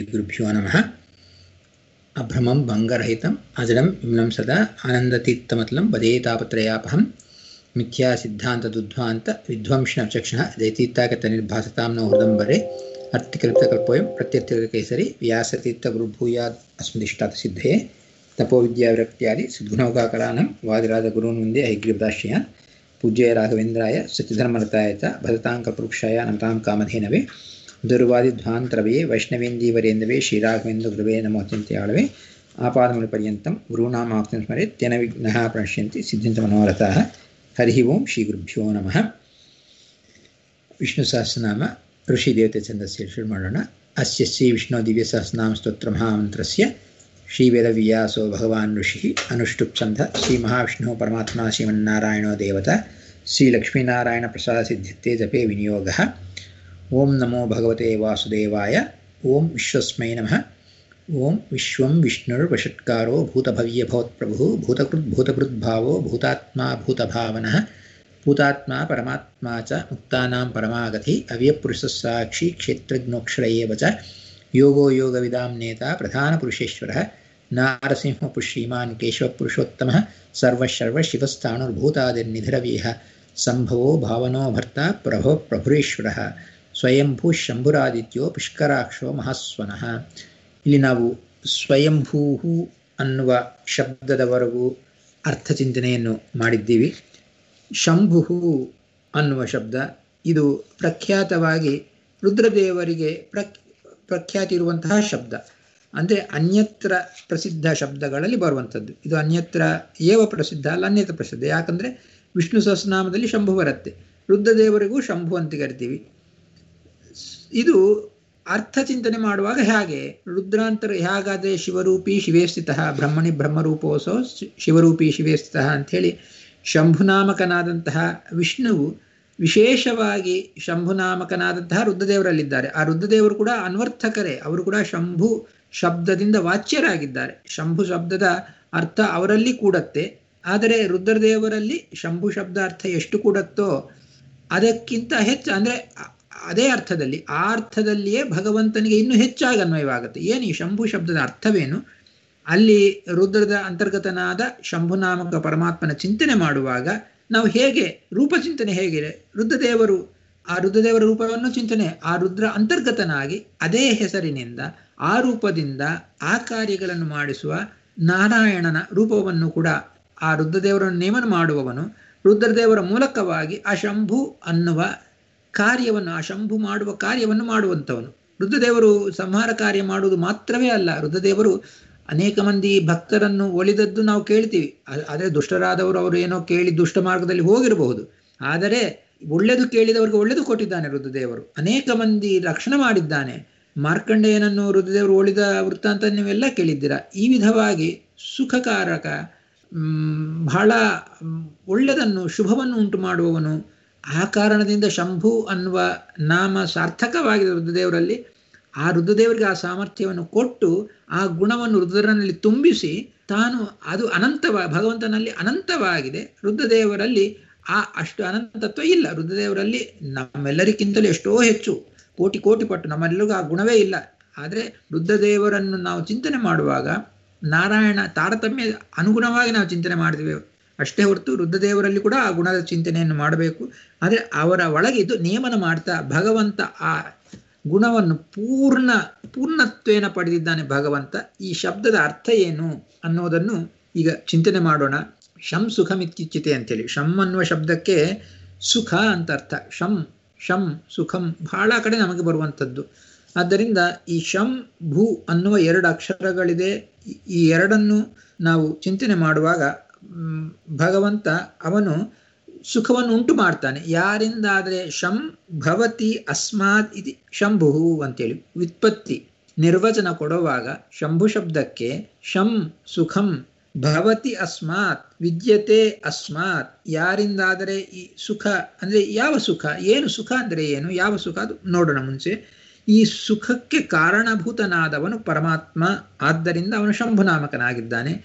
श्रीगुरुभ्यो नमः अभ्रमं भङ्गरहितम् अजडं विमलं सदा आनन्दतीर्थमतलं वदे तापत्रयापहं मिथ्यासिद्धान्तदुद्ध्वान्त विध्वंसनचक्षणः जयतीर्थागतनिर्भासतां नो हृदम्बरे अर्थिकल्पितकल्पोऽयं प्रत्यर्थकेसरि व्यासतीर्थगुरुभूयात् अस्मदिष्टात् सिद्धे तपोविद्याविरक्त्यादि सद्गुणौकाकरानं वादिराजगुरून् वन्दे हैग्रीवदाश्रयान् पूज्य राघवेन्द्राय सच्चिधर्मरताय च भजतां कल्पवृक्षाय नमतां कामधेनवे ದುರ್ವಾದಿಧ್ವಾಂತರವೇ ವೈಷ್ಣವೇಂದೀವರೇಂದವೇ ಶ್ರೀರಾಘವೇಂದ್ರ ನಮೋತ್ಯಂತ್ಯಾಳವೇ ಆಪಾದಮುನಿಪರ್ಯಂతం ಗುರುನಾಮಾಕ್ತಿಂ ಸ್ಮರೆ ತೇನ ವಿಘ್ನಃ ಪ್ರಣಶ್ಯಂತಿ ಸಿದ್ಧಂತ ಮನೋರಥಾಃ ಹರಿ ಓಂ ಶ್ರೀ ಗುರುಭ್ಯೋ ನಮಃ ವಿಷ್ಣು ಸಹಸ್ರನಾಮ ಋಷಿ ದೇವತೆ ಛಂದಸ್ಯ ಶುರು ಮಾಡೋಣ ಅಸ್ಯ ಶ್ರೀ ವಿಷ್ಣು ದಿವ್ಯ ಸಹಸ್ರನಾಮ ಸ್ತೋತ್ರ ಮಹಾಮಂತ್ರಸ್ಯ ಶ್ರೀವೇದವ್ಯಾಸೋ ಭಗವಾನ್ ಋಷಿ ಅನುಷ್ಠುಪ್ ಛಂದ ಶ್ರೀ ಮಹಾವಿಷ್ಣು ಪರಮಾತ್ಮ ಶ್ರೀಮನ್ನಾರಾಯಣೋ ದೇವತಾ ಶ್ರೀಲಕ್ಷ್ಮೀನಾರಾಯಣ ಪ್ರಸಾದ ಸಿದ್ಧತೆ ಜಪೆ ವಿನಿಯೋಗಃ ಓಂ ನಮೋ ಭಗವತೆ ವಾಸುದೇವಾಯ ಓಂ ವಿಶ್ವಸ್ಮೈ ನಮಃ ಓಂ ವಿಶ್ವಂ ವಿಷ್ಣುರ್ವಷಟ್ಕಾರೋ ಭೂತಭವ್ಯಭವತ್ಪ್ರಭು ಭೂತಕೃದ್ಭೂತಭೃದ್ಭಾವೋ ಭೂತಾತ್ಮ ಭೂತಭಾವನಃ ಭೂತಾತ್ಮ ಪರಮಾತ್ಮ ಚ ಮುಕ್ತಾನಾಂ ಪರಮಾಗತಿ ಅವ್ಯಪುರುಷಸ್ಸಾಕ್ಷಿ ಕ್ಷೇತ್ರಜ್ಞೋಕ್ಷರ ಏವ ಚ ಯೋಗೋ ಯೋಗವಿದಾಂ ನೇತಾ ಪ್ರಧಾನಪುರುಷೇಶ್ವರಃ ನಾರಸಿಂಹಪುಶ್ರೀಮಾನ್ ಕೇಶವಪುರುಷೋತ್ತಮಃ ಸರ್ವಶರ್ವಶಿವಸ್ಥಾಣುರ್ಭೂತಾದಿರ್ನಿಧಿರವೀಹ ಸಂಭವೋ ಭಾವನೋ ಭರ್ತ ಪ್ರಭೋ ಪ್ರಭುರೇಶ್ವರಃ ಸ್ವಯಂಭೂ ಶಂಭುರಾದಿತ್ಯೋ ಪುಷ್ಕರಾಕ್ಷೋ ಮಹಾಸ್ವನಃ ಇಲ್ಲಿ ನಾವು ಸ್ವಯಂಭೂ ಅನ್ನುವ ಶಬ್ದದವರೆಗೂ ಅರ್ಥಚಿಂತನೆಯನ್ನು ಮಾಡಿದ್ದೀವಿ ಶಂಭು ಅನ್ನುವ ಶಬ್ದ ಇದು ಪ್ರಖ್ಯಾತವಾಗಿ ರುದ್ರದೇವರಿಗೆ ಪ್ರಕ್ ಪ್ರಖ್ಯಾತಿ ಇರುವಂತಹ ಶಬ್ದ ಅಂದರೆ ಅನ್ಯತ್ರ ಪ್ರಸಿದ್ಧ ಶಬ್ದಗಳಲ್ಲಿ ಬರುವಂಥದ್ದು ಇದು ಅನ್ಯತ್ರ ಏವ ಪ್ರಸಿದ್ಧ ಅಲ್ಲ ಅನ್ಯತ್ರ ಪ್ರಸಿದ್ಧ ಯಾಕಂದರೆ ವಿಷ್ಣು ಸಹಸ್ರನಾಮದಲ್ಲಿ ಶಂಭು ಬರುತ್ತೆ ರುದ್ರದೇವರಿಗೂ ಶಂಭು ಅಂತ ಕರಿತೀವಿ ಇದು ಅರ್ಥ ಚಿಂತನೆ ಮಾಡುವಾಗ ಹೇಗೆ ರುದ್ರಾಂತರ ಹೇಗಾದರೆ ಶಿವರೂಪಿ ಶಿವೇ ಸ್ಥಿತ ಬ್ರಹ್ಮಣಿ ಬ್ರಹ್ಮರೂಪೋಸೋ ಶಿವರೂಪಿ ಶಿವೇ ಸ್ಥಿತ ಅಂಥೇಳಿ ಶಂಭುನಾಮಕನಾದಂತಹ ವಿಷ್ಣುವು ವಿಶೇಷವಾಗಿ ಶಂಭುನಾಮಕನಾದಂತಹ ರುದ್ರದೇವರಲ್ಲಿದ್ದಾರೆ ಆ ರುದ್ರದೇವರು ಕೂಡ ಅನ್ವರ್ಥಕರೇ ಅವರು ಕೂಡ ಶಂಭು ಶಬ್ದದಿಂದ ವಾಚ್ಯರಾಗಿದ್ದಾರೆ ಶಂಭು ಶಬ್ದದ ಅರ್ಥ ಅವರಲ್ಲಿ ಕೂಡತ್ತೆ ಆದರೆ ರುದ್ರದೇವರಲ್ಲಿ ಶಂಭು ಶಬ್ದ ಅರ್ಥ ಎಷ್ಟು ಕೂಡತ್ತೋ ಅದಕ್ಕಿಂತ ಹೆಚ್ಚು ಅಂದರೆ ಅದೇ ಅರ್ಥದಲ್ಲಿ ಆ ಅರ್ಥದಲ್ಲಿಯೇ ಭಗವಂತನಿಗೆ ಇನ್ನೂ ಹೆಚ್ಚಾಗಿ ಅನ್ವಯವಾಗುತ್ತೆ ಏನು ಈ ಶಂಭು ಶಬ್ದದ ಅರ್ಥವೇನು ಅಲ್ಲಿ ರುದ್ರದ ಅಂತರ್ಗತನಾದ ಶಂಭುನಾಮಕ ಪರಮಾತ್ಮನ ಚಿಂತನೆ ಮಾಡುವಾಗ ನಾವು ಹೇಗೆ ರೂಪಚಿಂತನೆ ಹೇಗಿದೆ ರುದ್ರದೇವರು ಆ ರುದ್ರದೇವರ ರೂಪವನ್ನು ಚಿಂತನೆ ಆ ರುದ್ರ ಅಂತರ್ಗತನಾಗಿ ಅದೇ ಹೆಸರಿನಿಂದ ಆ ರೂಪದಿಂದ ಆ ಕಾರ್ಯಗಳನ್ನು ಮಾಡಿಸುವ ನಾರಾಯಣನ ರೂಪವನ್ನು ಕೂಡ ಆ ರುದ್ರದೇವರನ್ನು ನೇಮನ ಮಾಡುವವನು ರುದ್ರದೇವರ ಮೂಲಕವಾಗಿ ಆ ಶಂಭು ಅನ್ನುವ ಕಾರ್ಯವನ್ನು ಆ ಶಂಭು ಮಾಡುವ ಕಾರ್ಯವನ್ನು ಮಾಡುವಂಥವನು ರುದ್ರದೇವರು ಸಂಹಾರ ಕಾರ್ಯ ಮಾಡುವುದು ಮಾತ್ರವೇ ಅಲ್ಲ ರುದ್ರದೇವರು ಅನೇಕ ಮಂದಿ ಭಕ್ತರನ್ನು ಒಲಿದದ್ದು ನಾವು ಕೇಳ್ತೀವಿ ಆದರೆ ದುಷ್ಟರಾದವರು ಅವರು ಏನೋ ಕೇಳಿ ದುಷ್ಟ ಮಾರ್ಗದಲ್ಲಿ ಹೋಗಿರಬಹುದು ಆದರೆ ಒಳ್ಳೆದು ಕೇಳಿದವರಿಗೆ ಒಳ್ಳೆದು ಕೊಟ್ಟಿದ್ದಾನೆ ರುದ್ರದೇವರು ಅನೇಕ ಮಂದಿ ರಕ್ಷಣೆ ಮಾಡಿದ್ದಾನೆ ಮಾರ್ಕಂಡೇಯನನ್ನು ರುದ್ರದೇವರು ಒಳಿದ ವೃತ್ತಾಂತ ನೀವೆಲ್ಲ ಕೇಳಿದ್ದೀರಾ ಈ ವಿಧವಾಗಿ ಸುಖಕಾರಕ ಬಹಳ ಒಳ್ಳೆದನ್ನು ಶುಭವನ್ನು ಉಂಟು ಮಾಡುವವನು ಆ ಕಾರಣದಿಂದ ಶಂಭು ಅನ್ನುವ ನಾಮ ಸಾರ್ಥಕವಾಗಿದೆ ರುದ್ರದೇವರಲ್ಲಿ ಆ ರುದ್ರದೇವರಿಗೆ ಆ ಸಾಮರ್ಥ್ಯವನ್ನು ಕೊಟ್ಟು ಆ ಗುಣವನ್ನು ರುದ್ರನಲ್ಲಿ ತುಂಬಿಸಿ ತಾನು ಅದು ಅನಂತವ ಭಗವಂತನಲ್ಲಿ ಅನಂತವಾಗಿದೆ ರುದ್ರದೇವರಲ್ಲಿ ಆ ಅಷ್ಟು ಅನಂತತ್ವ ಇಲ್ಲ ರುದ್ರದೇವರಲ್ಲಿ ನಮ್ಮೆಲ್ಲರಿಗಿಂತಲೂ ಎಷ್ಟೋ ಹೆಚ್ಚು ಕೋಟಿ ಕೋಟಿ ಪಟ್ಟು ನಮ್ಮೆಲ್ಲರಿಗೂ ಆ ಗುಣವೇ ಇಲ್ಲ ಆದರೆ ರುದ್ರದೇವರನ್ನು ನಾವು ಚಿಂತನೆ ಮಾಡುವಾಗ ನಾರಾಯಣ ತಾರತಮ್ಯ ಅನುಗುಣವಾಗಿ ನಾವು ಚಿಂತನೆ ಮಾಡ್ತೀವಿ ಅಷ್ಟೇ ಹೊರತು ರುದ್ರದೇವರಲ್ಲಿ ಕೂಡ ಆ ಗುಣದ ಚಿಂತನೆಯನ್ನು ಮಾಡಬೇಕು ಆದರೆ ಅವರ ಒಳಗೆ ಇದು ನೇಮನ ಮಾಡ್ತಾ ಭಗವಂತ ಆ ಗುಣವನ್ನು ಪೂರ್ಣ ಪೂರ್ಣತ್ವೇನ ಪಡೆದಿದ್ದಾನೆ ಭಗವಂತ ಈ ಶಬ್ದದ ಅರ್ಥ ಏನು ಅನ್ನೋದನ್ನು ಈಗ ಚಿಂತನೆ ಮಾಡೋಣ ಶಂ ಸುಖಮಿತ್ಯುಚ್ಯತೆ ಅಂತೇಳಿ ಶಂ ಅನ್ನುವ ಶಬ್ದಕ್ಕೆ ಸುಖ ಅಂತ ಅರ್ಥ ಶಂ ಶಂ ಸುಖಂ ಬಹಳ ಕಡೆ ನಮಗೆ ಬರುವಂಥದ್ದು ಆದ್ದರಿಂದ ಈ ಶಂ ಭೂ ಅನ್ನುವ ಎರಡು ಅಕ್ಷರಗಳಿದೆ ಈ ಎರಡನ್ನು ನಾವು ಚಿಂತನೆ ಮಾಡುವಾಗ ಭಗವಂತ ಅವನು ಸುಖವನ್ನು ಉಂಟು ಮಾಡ್ತಾನೆ ಯಾರಿಂದಾದರೆ ಶಂ ಭವತಿ ಅಸ್ಮಾತ್ ಇತಿ ಶಂಭು ಅಂತೇಳಿ ವ್ಯುತ್ಪತ್ತಿ ನಿರ್ವಚನ ಕೊಡುವಾಗ ಶಂಭು ಶಬ್ದಕ್ಕೆ ಶಂ ಸುಖಂ ಭವತಿ ಅಸ್ಮಾತ್ ವಿದ್ಯತೆ ಅಸ್ಮಾತ್ ಯಾರಿಂದಾದರೆ ಈ ಸುಖ ಅಂದರೆ ಯಾವ ಸುಖ ಏನು ಸುಖ ಅಂದರೆ ಏನು ಯಾವ ಸುಖ ಅದು ನೋಡೋಣ ಮುಂಚೆ ಈ ಸುಖಕ್ಕೆ ಕಾರಣಭೂತನಾದವನು ಪರಮಾತ್ಮ ಆದ್ದರಿಂದ ಅವನು ಶಂಭುನಾಮಕನಾಗಿದ್ದಾನೆ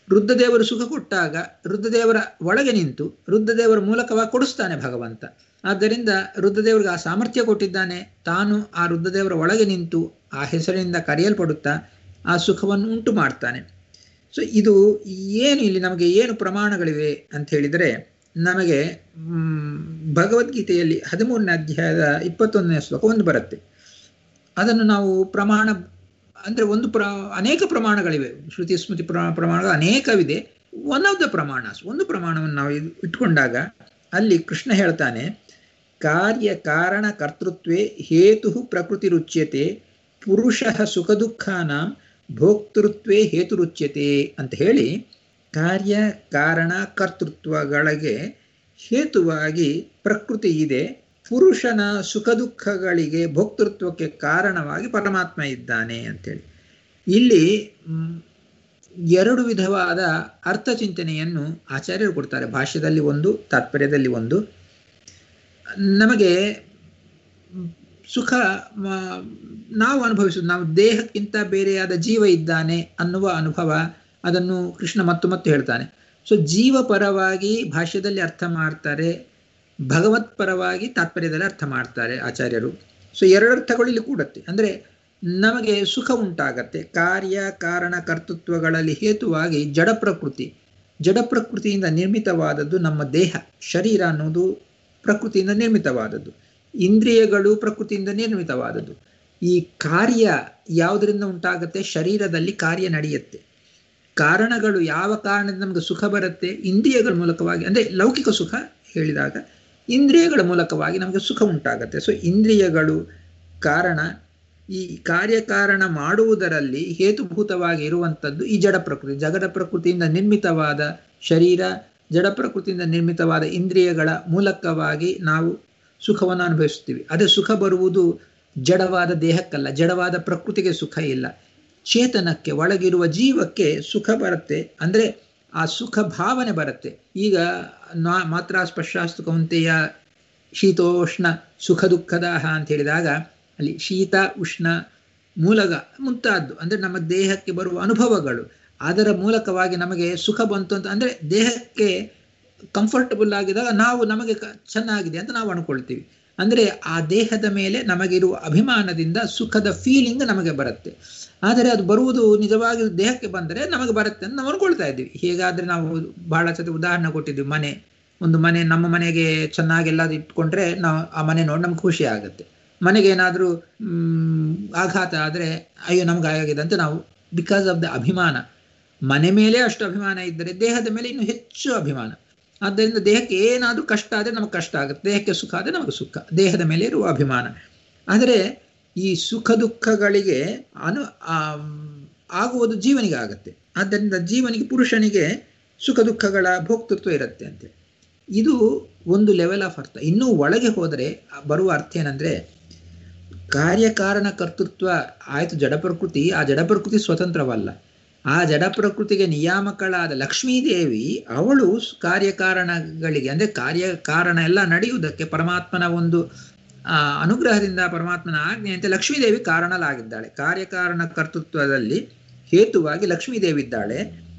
ರುದ್ರದೇವರು ಸುಖ ಕೊಟ್ಟಾಗ ರುದ್ರದೇವರ ಒಳಗೆ ನಿಂತು ರುದ್ರದೇವರ ಮೂಲಕವಾಗಿ ಕೊಡಿಸ್ತಾನೆ ಭಗವಂತ ಆದ್ದರಿಂದ ರುದ್ರದೇವರಿಗೆ ಆ ಸಾಮರ್ಥ್ಯ ಕೊಟ್ಟಿದ್ದಾನೆ ತಾನು ಆ ರುದ್ರದೇವರ ಒಳಗೆ ನಿಂತು ಆ ಹೆಸರಿನಿಂದ ಕರೆಯಲ್ಪಡುತ್ತಾ ಆ ಸುಖವನ್ನು ಉಂಟು ಮಾಡ್ತಾನೆ ಸೊ ಇದು ಏನು ಇಲ್ಲಿ ನಮಗೆ ಏನು ಪ್ರಮಾಣಗಳಿವೆ ಅಂತ ಹೇಳಿದರೆ ನಮಗೆ ಭಗವದ್ಗೀತೆಯಲ್ಲಿ ಹದಿಮೂರನೇ ಅಧ್ಯಾಯದ ಇಪ್ಪತ್ತೊಂದನೇ ಶ್ಲೋಕ ಒಂದು ಬರುತ್ತೆ ಅದನ್ನು ನಾವು ಪ್ರಮಾಣ ಅಂದರೆ ಒಂದು ಪ್ರ ಅನೇಕ ಪ್ರಮಾಣಗಳಿವೆ ಶ್ರುತಿ ಸ್ಮೃತಿ ಪ್ರ ಪ್ರಮಾಣಗಳು ಅನೇಕವಿದೆ ಒನ್ ಆಫ್ ದ ಪ್ರಮಾಣ ಒಂದು ಪ್ರಮಾಣವನ್ನು ನಾವು ಇಟ್ಕೊಂಡಾಗ ಅಲ್ಲಿ ಕೃಷ್ಣ ಹೇಳ್ತಾನೆ ಕಾರ್ಯ ಕಾರಣ ಕರ್ತೃತ್ವೇ ಹೇತು ಪ್ರಕೃತಿ ರುಚ್ಯತೆ ಪುರುಷ ಸುಖ ದುಃಖಾನ ಭೋಕ್ತೃತ್ವೇ ಹೇತುರುಚ್ಯತೆ ಅಂತ ಹೇಳಿ ಕಾರ್ಯ ಕಾರಣ ಕರ್ತೃತ್ವಗಳಿಗೆ ಹೇತುವಾಗಿ ಪ್ರಕೃತಿ ಇದೆ ಪುರುಷನ ಸುಖ ದುಃಖಗಳಿಗೆ ಭೋಕ್ತೃತ್ವಕ್ಕೆ ಕಾರಣವಾಗಿ ಪರಮಾತ್ಮ ಇದ್ದಾನೆ ಅಂತೇಳಿ ಇಲ್ಲಿ ಎರಡು ವಿಧವಾದ ಅರ್ಥ ಚಿಂತನೆಯನ್ನು ಆಚಾರ್ಯರು ಕೊಡ್ತಾರೆ ಭಾಷ್ಯದಲ್ಲಿ ಒಂದು ತಾತ್ಪರ್ಯದಲ್ಲಿ ಒಂದು ನಮಗೆ ಸುಖ ನಾವು ಅನುಭವಿಸುವುದು ನಾವು ದೇಹಕ್ಕಿಂತ ಬೇರೆಯಾದ ಜೀವ ಇದ್ದಾನೆ ಅನ್ನುವ ಅನುಭವ ಅದನ್ನು ಕೃಷ್ಣ ಮತ್ತು ಮತ್ತು ಹೇಳ್ತಾನೆ ಸೊ ಜೀವ ಪರವಾಗಿ ಭಾಷ್ಯದಲ್ಲಿ ಅರ್ಥ ಮಾಡ್ತಾರೆ ಭಗವತ್ ಪರವಾಗಿ ತಾತ್ಪರ್ಯದಲ್ಲಿ ಅರ್ಥ ಮಾಡ್ತಾರೆ ಆಚಾರ್ಯರು ಸೊ ಎರಡರ್ಥಗಳು ಇಲ್ಲಿ ಕೂಡತ್ತೆ ಅಂದರೆ ನಮಗೆ ಸುಖ ಉಂಟಾಗತ್ತೆ ಕಾರ್ಯ ಕಾರಣ ಕರ್ತೃತ್ವಗಳಲ್ಲಿ ಹೇತುವಾಗಿ ಜಡ ಪ್ರಕೃತಿ ಜಡ ಪ್ರಕೃತಿಯಿಂದ ನಿರ್ಮಿತವಾದದ್ದು ನಮ್ಮ ದೇಹ ಶರೀರ ಅನ್ನೋದು ಪ್ರಕೃತಿಯಿಂದ ನಿರ್ಮಿತವಾದದ್ದು ಇಂದ್ರಿಯಗಳು ಪ್ರಕೃತಿಯಿಂದ ನಿರ್ಮಿತವಾದದ್ದು ಈ ಕಾರ್ಯ ಯಾವುದರಿಂದ ಉಂಟಾಗತ್ತೆ ಶರೀರದಲ್ಲಿ ಕಾರ್ಯ ನಡೆಯುತ್ತೆ ಕಾರಣಗಳು ಯಾವ ಕಾರಣದಿಂದ ನಮಗೆ ಸುಖ ಬರುತ್ತೆ ಇಂದ್ರಿಯಗಳ ಮೂಲಕವಾಗಿ ಅಂದರೆ ಲೌಕಿಕ ಸುಖ ಹೇಳಿದಾಗ ಇಂದ್ರಿಯಗಳ ಮೂಲಕವಾಗಿ ನಮಗೆ ಸುಖ ಉಂಟಾಗತ್ತೆ ಸೊ ಇಂದ್ರಿಯಗಳು ಕಾರಣ ಈ ಕಾರ್ಯಕಾರಣ ಮಾಡುವುದರಲ್ಲಿ ಹೇತುಭೂತವಾಗಿ ಇರುವಂಥದ್ದು ಈ ಜಡ ಪ್ರಕೃತಿ ಜಗದ ಪ್ರಕೃತಿಯಿಂದ ನಿರ್ಮಿತವಾದ ಶರೀರ ಜಡ ಪ್ರಕೃತಿಯಿಂದ ನಿರ್ಮಿತವಾದ ಇಂದ್ರಿಯಗಳ ಮೂಲಕವಾಗಿ ನಾವು ಸುಖವನ್ನು ಅನುಭವಿಸ್ತೀವಿ ಅದೇ ಸುಖ ಬರುವುದು ಜಡವಾದ ದೇಹಕ್ಕಲ್ಲ ಜಡವಾದ ಪ್ರಕೃತಿಗೆ ಸುಖ ಇಲ್ಲ ಚೇತನಕ್ಕೆ ಒಳಗಿರುವ ಜೀವಕ್ಕೆ ಸುಖ ಬರುತ್ತೆ ಅಂದರೆ ಆ ಸುಖ ಭಾವನೆ ಬರುತ್ತೆ ಈಗ ನಾ ಮಾತ್ರ ಸ್ಪರ್ಶಾಸ್ತು ಕೌಂತೆಯ ಶೀತೋಷ್ಣ ಸುಖ ದುಃಖದಾಹ ಅಂತ ಹೇಳಿದಾಗ ಅಲ್ಲಿ ಶೀತ ಉಷ್ಣ ಮೂಲಗ ಮುಂತಾದ್ದು ಅಂದರೆ ನಮ್ಮ ದೇಹಕ್ಕೆ ಬರುವ ಅನುಭವಗಳು ಅದರ ಮೂಲಕವಾಗಿ ನಮಗೆ ಸುಖ ಬಂತು ಅಂತ ಅಂದರೆ ದೇಹಕ್ಕೆ ಕಂಫರ್ಟಬಲ್ ಆಗಿದಾಗ ನಾವು ನಮಗೆ ಚೆನ್ನಾಗಿದೆ ಅಂತ ನಾವು ಅನ್ಕೊಳ್ತೀವಿ ಅಂದರೆ ಆ ದೇಹದ ಮೇಲೆ ನಮಗಿರುವ ಅಭಿಮಾನದಿಂದ ಸುಖದ ಫೀಲಿಂಗ್ ನಮಗೆ ಬರುತ್ತೆ ಆದರೆ ಅದು ಬರುವುದು ನಿಜವಾಗಿ ದೇಹಕ್ಕೆ ಬಂದರೆ ನಮಗೆ ಬರುತ್ತೆ ಅಂತ ನಾವು ಅನ್ಕೊಳ್ತಾ ಇದ್ದೀವಿ ಹೇಗಾದರೆ ನಾವು ಬಹಳ ಸತಿ ಉದಾಹರಣೆ ಕೊಟ್ಟಿದ್ವಿ ಮನೆ ಒಂದು ಮನೆ ನಮ್ಮ ಮನೆಗೆ ಚೆನ್ನಾಗೆಲ್ಲ ಇಟ್ಕೊಂಡ್ರೆ ನಾವು ಆ ಮನೆ ನೋಡಿ ನಮ್ಗೆ ಖುಷಿ ಆಗುತ್ತೆ ಮನೆಗೆ ಏನಾದರೂ ಆಘಾತ ಆದರೆ ಅಯ್ಯೋ ನಮ್ಗೆ ಆಗಿದೆ ಅಂತ ನಾವು ಬಿಕಾಸ್ ಆಫ್ ದ ಅಭಿಮಾನ ಮನೆ ಮೇಲೆ ಅಷ್ಟು ಅಭಿಮಾನ ಇದ್ದರೆ ದೇಹದ ಮೇಲೆ ಇನ್ನೂ ಹೆಚ್ಚು ಅಭಿಮಾನ ಆದ್ದರಿಂದ ದೇಹಕ್ಕೆ ಏನಾದರೂ ಕಷ್ಟ ಆದರೆ ನಮಗೆ ಕಷ್ಟ ಆಗುತ್ತೆ ದೇಹಕ್ಕೆ ಸುಖ ಆದರೆ ನಮಗೆ ಸುಖ ದೇಹದ ಮೇಲೆ ಇರುವ ಅಭಿಮಾನ ಆದರೆ ಈ ಸುಖ ದುಃಖಗಳಿಗೆ ಅನು ಆಗುವುದು ಜೀವನಿಗೆ ಆಗುತ್ತೆ ಆದ್ದರಿಂದ ಜೀವನಿಗೆ ಪುರುಷನಿಗೆ ಸುಖ ದುಃಖಗಳ ಭೋಕ್ತೃತ್ವ ಇರುತ್ತೆ ಅಂತೆ ಇದು ಒಂದು ಲೆವೆಲ್ ಆಫ್ ಅರ್ಥ ಇನ್ನೂ ಒಳಗೆ ಹೋದರೆ ಬರುವ ಅರ್ಥ ಏನಂದರೆ ಕಾರ್ಯಕಾರಣ ಕರ್ತೃತ್ವ ಆಯಿತು ಜಡ ಪ್ರಕೃತಿ ಆ ಜಡ ಪ್ರಕೃತಿ ಸ್ವತಂತ್ರವಲ್ಲ ಆ ಜಡ ಪ್ರಕೃತಿಗೆ ನಿಯಾಮಕಳಾದ ಲಕ್ಷ್ಮೀದೇವಿ ಅವಳು ಕಾರ್ಯಕಾರಣಗಳಿಗೆ ಅಂದರೆ ಕಾರ್ಯಕಾರಣ ಎಲ್ಲ ನಡೆಯುವುದಕ್ಕೆ ಪರಮಾತ್ಮನ ಒಂದು ಅನುಗ್ರಹದಿಂದ ಪರಮಾತ್ಮನ ಆಜ್ಞೆಯಂತೆ ಲಕ್ಷ್ಮೀದೇವಿ ಕಾರಣಲಾಗಿದ್ದಾಳೆ ಕಾರ್ಯಕಾರಣ ಕರ್ತೃತ್ವದಲ್ಲಿ ಹೇತುವಾಗಿ ಲಕ್ಷ್ಮೀದೇವಿ ಇದ್ದಾಳೆ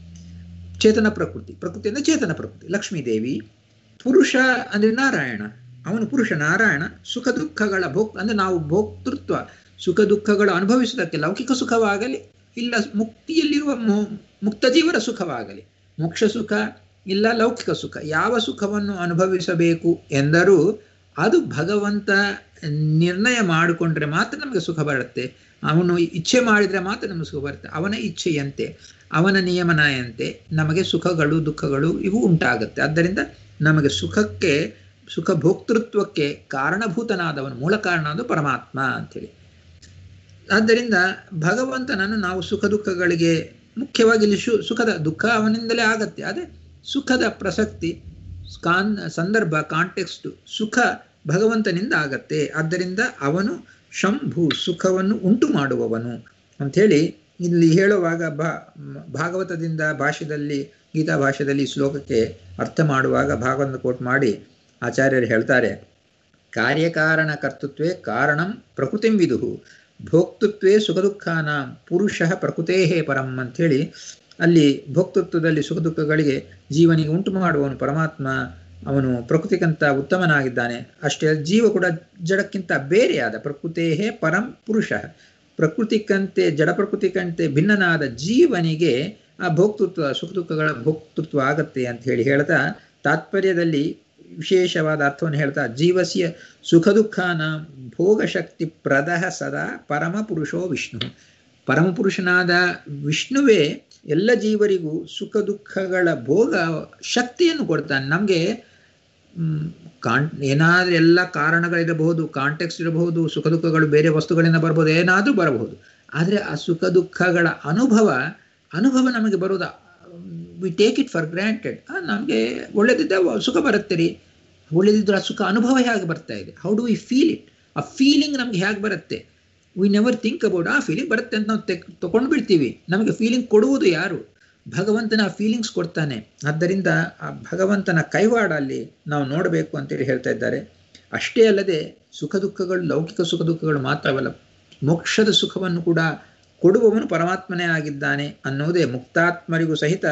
ಚೇತನ ಪ್ರಕೃತಿ ಪ್ರಕೃತಿಯಿಂದ ಚೇತನ ಪ್ರಕೃತಿ ಲಕ್ಷ್ಮೀದೇವಿ ಪುರುಷ ಅಂದರೆ ನಾರಾಯಣ ಅವನು ಪುರುಷ ನಾರಾಯಣ ಸುಖ ದುಃಖಗಳ ಭೋಕ್ ಅಂದರೆ ನಾವು ಭೋಕ್ತೃತ್ವ ಸುಖ ಅನುಭವಿಸುವುದಕ್ಕೆ ಅನುಭವಿಸುವುದಕ್ಕೆ ಲೌಕಿಕ ಸುಖವಾಗಲಿ ಇಲ್ಲ ಮುಕ್ತಿಯಲ್ಲಿರುವ ಮುಕ್ತ ಜೀವನ ಸುಖವಾಗಲಿ ಮೋಕ್ಷ ಸುಖ ಇಲ್ಲ ಲೌಕಿಕ ಸುಖ ಯಾವ ಸುಖವನ್ನು ಅನುಭವಿಸಬೇಕು ಎಂದರೂ ಅದು ಭಗವಂತ ನಿರ್ಣಯ ಮಾಡಿಕೊಂಡ್ರೆ ಮಾತ್ರ ನಮಗೆ ಸುಖ ಬರುತ್ತೆ ಅವನು ಇಚ್ಛೆ ಮಾಡಿದರೆ ಮಾತ್ರ ನಮಗೆ ಸುಖ ಬರುತ್ತೆ ಅವನ ಇಚ್ಛೆಯಂತೆ ಅವನ ನಿಯಮನಯಂತೆ ನಮಗೆ ಸುಖಗಳು ದುಃಖಗಳು ಇವು ಉಂಟಾಗುತ್ತೆ ಆದ್ದರಿಂದ ನಮಗೆ ಸುಖಕ್ಕೆ ಸುಖ ಭೋಕ್ತೃತ್ವಕ್ಕೆ ಕಾರಣಭೂತನಾದವನು ಮೂಲ ಕಾರಣ ಪರಮಾತ್ಮ ಅಂಥೇಳಿ ಆದ್ದರಿಂದ ಭಗವಂತನನ್ನು ನಾವು ಸುಖ ದುಃಖಗಳಿಗೆ ಮುಖ್ಯವಾಗಿ ಇಲ್ಲಿ ಶು ಸುಖದ ದುಃಖ ಅವನಿಂದಲೇ ಆಗತ್ತೆ ಅದೇ ಸುಖದ ಪ್ರಸಕ್ತಿ ಕಾನ್ ಸಂದರ್ಭ ಕಾಂಟೆಕ್ಸ್ಟ್ ಸುಖ ಭಗವಂತನಿಂದ ಆಗತ್ತೆ ಆದ್ದರಿಂದ ಅವನು ಶಂಭು ಸುಖವನ್ನು ಉಂಟು ಮಾಡುವವನು ಅಂಥೇಳಿ ಇಲ್ಲಿ ಹೇಳುವಾಗ ಭಾ ಭಾಗವತದಿಂದ ಭಾಷೆಯಲ್ಲಿ ಗೀತಾ ಭಾಷೆಯಲ್ಲಿ ಶ್ಲೋಕಕ್ಕೆ ಅರ್ಥ ಮಾಡುವಾಗ ಭಾಗವನ್ನು ಕೋಟ್ ಮಾಡಿ ಆಚಾರ್ಯರು ಹೇಳ್ತಾರೆ ಕಾರ್ಯಕಾರಣ ಕರ್ತೃತ್ವೇ ಕಾರಣಂ ಪ್ರಕೃತಿಂ ವಿದುಹು ಭೋಕ್ತೃತ್ವೇ ಸುಖ ದುಃಖಾನ ಪುರುಷ ಪ್ರಕೃತೇ ಪರಂ ಅಂಥೇಳಿ ಅಲ್ಲಿ ಭೋಕ್ತೃತ್ವದಲ್ಲಿ ಸುಖ ದುಃಖಗಳಿಗೆ ಜೀವನಿಗೆ ಉಂಟು ಮಾಡುವವನು ಪರಮಾತ್ಮ ಅವನು ಪ್ರಕೃತಿಗಂತ ಉತ್ತಮನಾಗಿದ್ದಾನೆ ಅಷ್ಟೇ ಜೀವ ಕೂಡ ಜಡಕ್ಕಿಂತ ಬೇರೆಯಾದ ಪ್ರಕೃತೇಹೇ ಪರಂ ಪುರುಷ ಪ್ರಕೃತಿಕಂತೆ ಜಡ ಪ್ರಕೃತಿಕಂತೆ ಭಿನ್ನನಾದ ಜೀವನಿಗೆ ಆ ಭೋಕ್ತೃತ್ವ ಸುಖ ದುಃಖಗಳ ಭೋಕ್ತೃತ್ವ ಆಗತ್ತೆ ಅಂತ ಹೇಳಿ ಹೇಳ್ತಾ ತಾತ್ಪರ್ಯದಲ್ಲಿ ವಿಶೇಷವಾದ ಅರ್ಥವನ್ನು ಹೇಳ್ತಾ ಜೀವಸ್ಯ ಸುಖ ದುಃಖಾನ ಭೋಗಶಕ್ತಿ ಪ್ರದಹ ಸದಾ ಪರಮ ಪುರುಷೋ ವಿಷ್ಣು ಪರಮಪುರುಷನಾದ ವಿಷ್ಣುವೇ ಎಲ್ಲ ಜೀವರಿಗೂ ಸುಖ ದುಃಖಗಳ ಭೋಗ ಶಕ್ತಿಯನ್ನು ಕೊಡ್ತಾನೆ ನಮಗೆ ಕಾನ್ ಏನಾದರೂ ಎಲ್ಲ ಕಾರಣಗಳಿರಬಹುದು ಕಾಂಟೆಕ್ಸ್ ಇರಬಹುದು ಸುಖ ದುಃಖಗಳು ಬೇರೆ ವಸ್ತುಗಳಿಂದ ಬರ್ಬೋದು ಏನಾದರೂ ಬರಬಹುದು ಆದರೆ ಆ ಸುಖ ದುಃಖಗಳ ಅನುಭವ ಅನುಭವ ನಮಗೆ ಬರೋದ we take it for granted ನಮಗೆ ಒಳ್ಳೇದಿದ್ದ ಸುಖ ಬರುತ್ತೆ ರೀ ಒಳ್ಳೇದಿದ್ರೆ ಆ ಸುಖ ಅನುಭವ ಹೇಗೆ ಬರ್ತಾ ಇದೆ how do we feel it ಆ ಫೀಲಿಂಗ್ ನಮ್ಗೆ ಹೇಗೆ ಬರುತ್ತೆ ವಿ ನೆವರ್ ಥಿಂಕ್ ಅಬೌಟ್ ಆ ಫೀಲಿಂಗ್ ಬರುತ್ತೆ ಅಂತ ನಾವು ತೆಕ್ ತಗೊಂಡು ಬಿಡ್ತೀವಿ ನಮಗೆ ಫೀಲಿಂಗ್ ಕೊಡುವುದು ಯಾರು ಭಗವಂತನ ಫೀಲಿಂಗ್ಸ್ ಕೊಡ್ತಾನೆ ಆದ್ದರಿಂದ ಆ ಭಗವಂತನ ಕೈವಾಡ ಅಲ್ಲಿ ನಾವು ನೋಡಬೇಕು ಅಂತೇಳಿ ಹೇಳ್ತಾ ಇದ್ದಾರೆ ಅಷ್ಟೇ ಅಲ್ಲದೆ ಸುಖ ದುಃಖಗಳು ಲೌಕಿಕ ಸುಖ ದುಃಖಗಳು ಮಾತ್ರವಲ್ಲ ಮೋಕ್ಷದ ಸುಖವನ್ನು ಕೂಡ ಕೊಡುವವನು ಪರಮಾತ್ಮನೇ ಆಗಿದ್ದಾನೆ ಅನ್ನೋದೇ ಮುಕ್ತಾತ್ಮರಿಗೂ ಸಹಿತ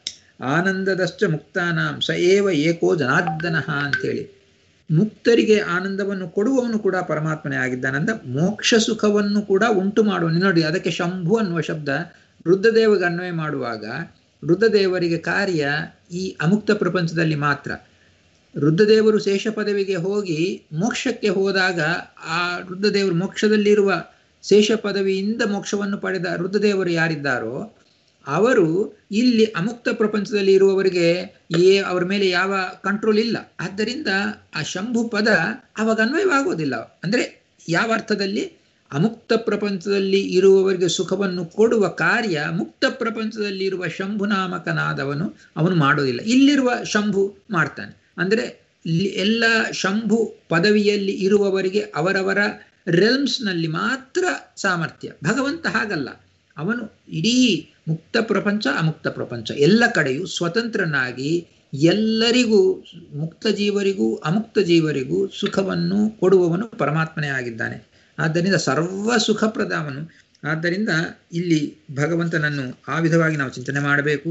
ಆನಂದದಶ್ಚ ಮುಕ್ತಾನಾಂ ಸ ಏವ ಏಕೋ ಜನಾರ್ದನ ಅಂತೇಳಿ ಮುಕ್ತರಿಗೆ ಆನಂದವನ್ನು ಕೊಡುವವನು ಕೂಡ ಪರಮಾತ್ಮನೇ ಆಗಿದ್ದಾನೆ ಅಂತ ಮೋಕ್ಷ ಸುಖವನ್ನು ಕೂಡ ಉಂಟು ಮಾಡುವನು ನೋಡಿ ಅದಕ್ಕೆ ಶಂಭು ಅನ್ನುವ ಶಬ್ದ ರುದ್ರದೇವಗೆ ಅನ್ವಯ ಮಾಡುವಾಗ ರುದ್ರದೇವರಿಗೆ ಕಾರ್ಯ ಈ ಅಮುಕ್ತ ಪ್ರಪಂಚದಲ್ಲಿ ಮಾತ್ರ ರುದ್ರದೇವರು ಶೇಷ ಪದವಿಗೆ ಹೋಗಿ ಮೋಕ್ಷಕ್ಕೆ ಹೋದಾಗ ಆ ರುದ್ರದೇವರು ಮೋಕ್ಷದಲ್ಲಿರುವ ಶೇಷ ಪದವಿಯಿಂದ ಮೋಕ್ಷವನ್ನು ಪಡೆದ ರುದ್ರದೇವರು ಯಾರಿದ್ದಾರೋ ಅವರು ಇಲ್ಲಿ ಅಮುಕ್ತ ಪ್ರಪಂಚದಲ್ಲಿ ಇರುವವರಿಗೆ ಏ ಅವರ ಮೇಲೆ ಯಾವ ಕಂಟ್ರೋಲ್ ಇಲ್ಲ ಆದ್ದರಿಂದ ಆ ಶಂಭು ಪದ ಅವಾಗ ಅನ್ವಯವಾಗೋದಿಲ್ಲ ಅಂದ್ರೆ ಯಾವ ಅರ್ಥದಲ್ಲಿ ಅಮುಕ್ತ ಪ್ರಪಂಚದಲ್ಲಿ ಇರುವವರಿಗೆ ಸುಖವನ್ನು ಕೊಡುವ ಕಾರ್ಯ ಮುಕ್ತ ಪ್ರಪಂಚದಲ್ಲಿ ಇರುವ ಶಂಭುನಾಮಕನಾದವನು ಅವನು ಮಾಡೋದಿಲ್ಲ ಇಲ್ಲಿರುವ ಶಂಭು ಮಾಡ್ತಾನೆ ಅಂದರೆ ಎಲ್ಲ ಶಂಭು ಪದವಿಯಲ್ಲಿ ಇರುವವರಿಗೆ ಅವರವರ ರೆಲ್ಮ್ಸ್ನಲ್ಲಿ ಮಾತ್ರ ಸಾಮರ್ಥ್ಯ ಭಗವಂತ ಹಾಗಲ್ಲ ಅವನು ಇಡೀ ಮುಕ್ತ ಪ್ರಪಂಚ ಅಮುಕ್ತ ಪ್ರಪಂಚ ಎಲ್ಲ ಕಡೆಯೂ ಸ್ವತಂತ್ರನಾಗಿ ಎಲ್ಲರಿಗೂ ಮುಕ್ತ ಜೀವರಿಗೂ ಅಮುಕ್ತ ಜೀವರಿಗೂ ಸುಖವನ್ನು ಕೊಡುವವನು ಪರಮಾತ್ಮನೇ ಆಗಿದ್ದಾನೆ ಆದ್ದರಿಂದ ಸರ್ವ ಸುಖಪ್ರದವನು ಆದ್ದರಿಂದ ಇಲ್ಲಿ ಭಗವಂತನನ್ನು ಆ ವಿಧವಾಗಿ ನಾವು ಚಿಂತನೆ ಮಾಡಬೇಕು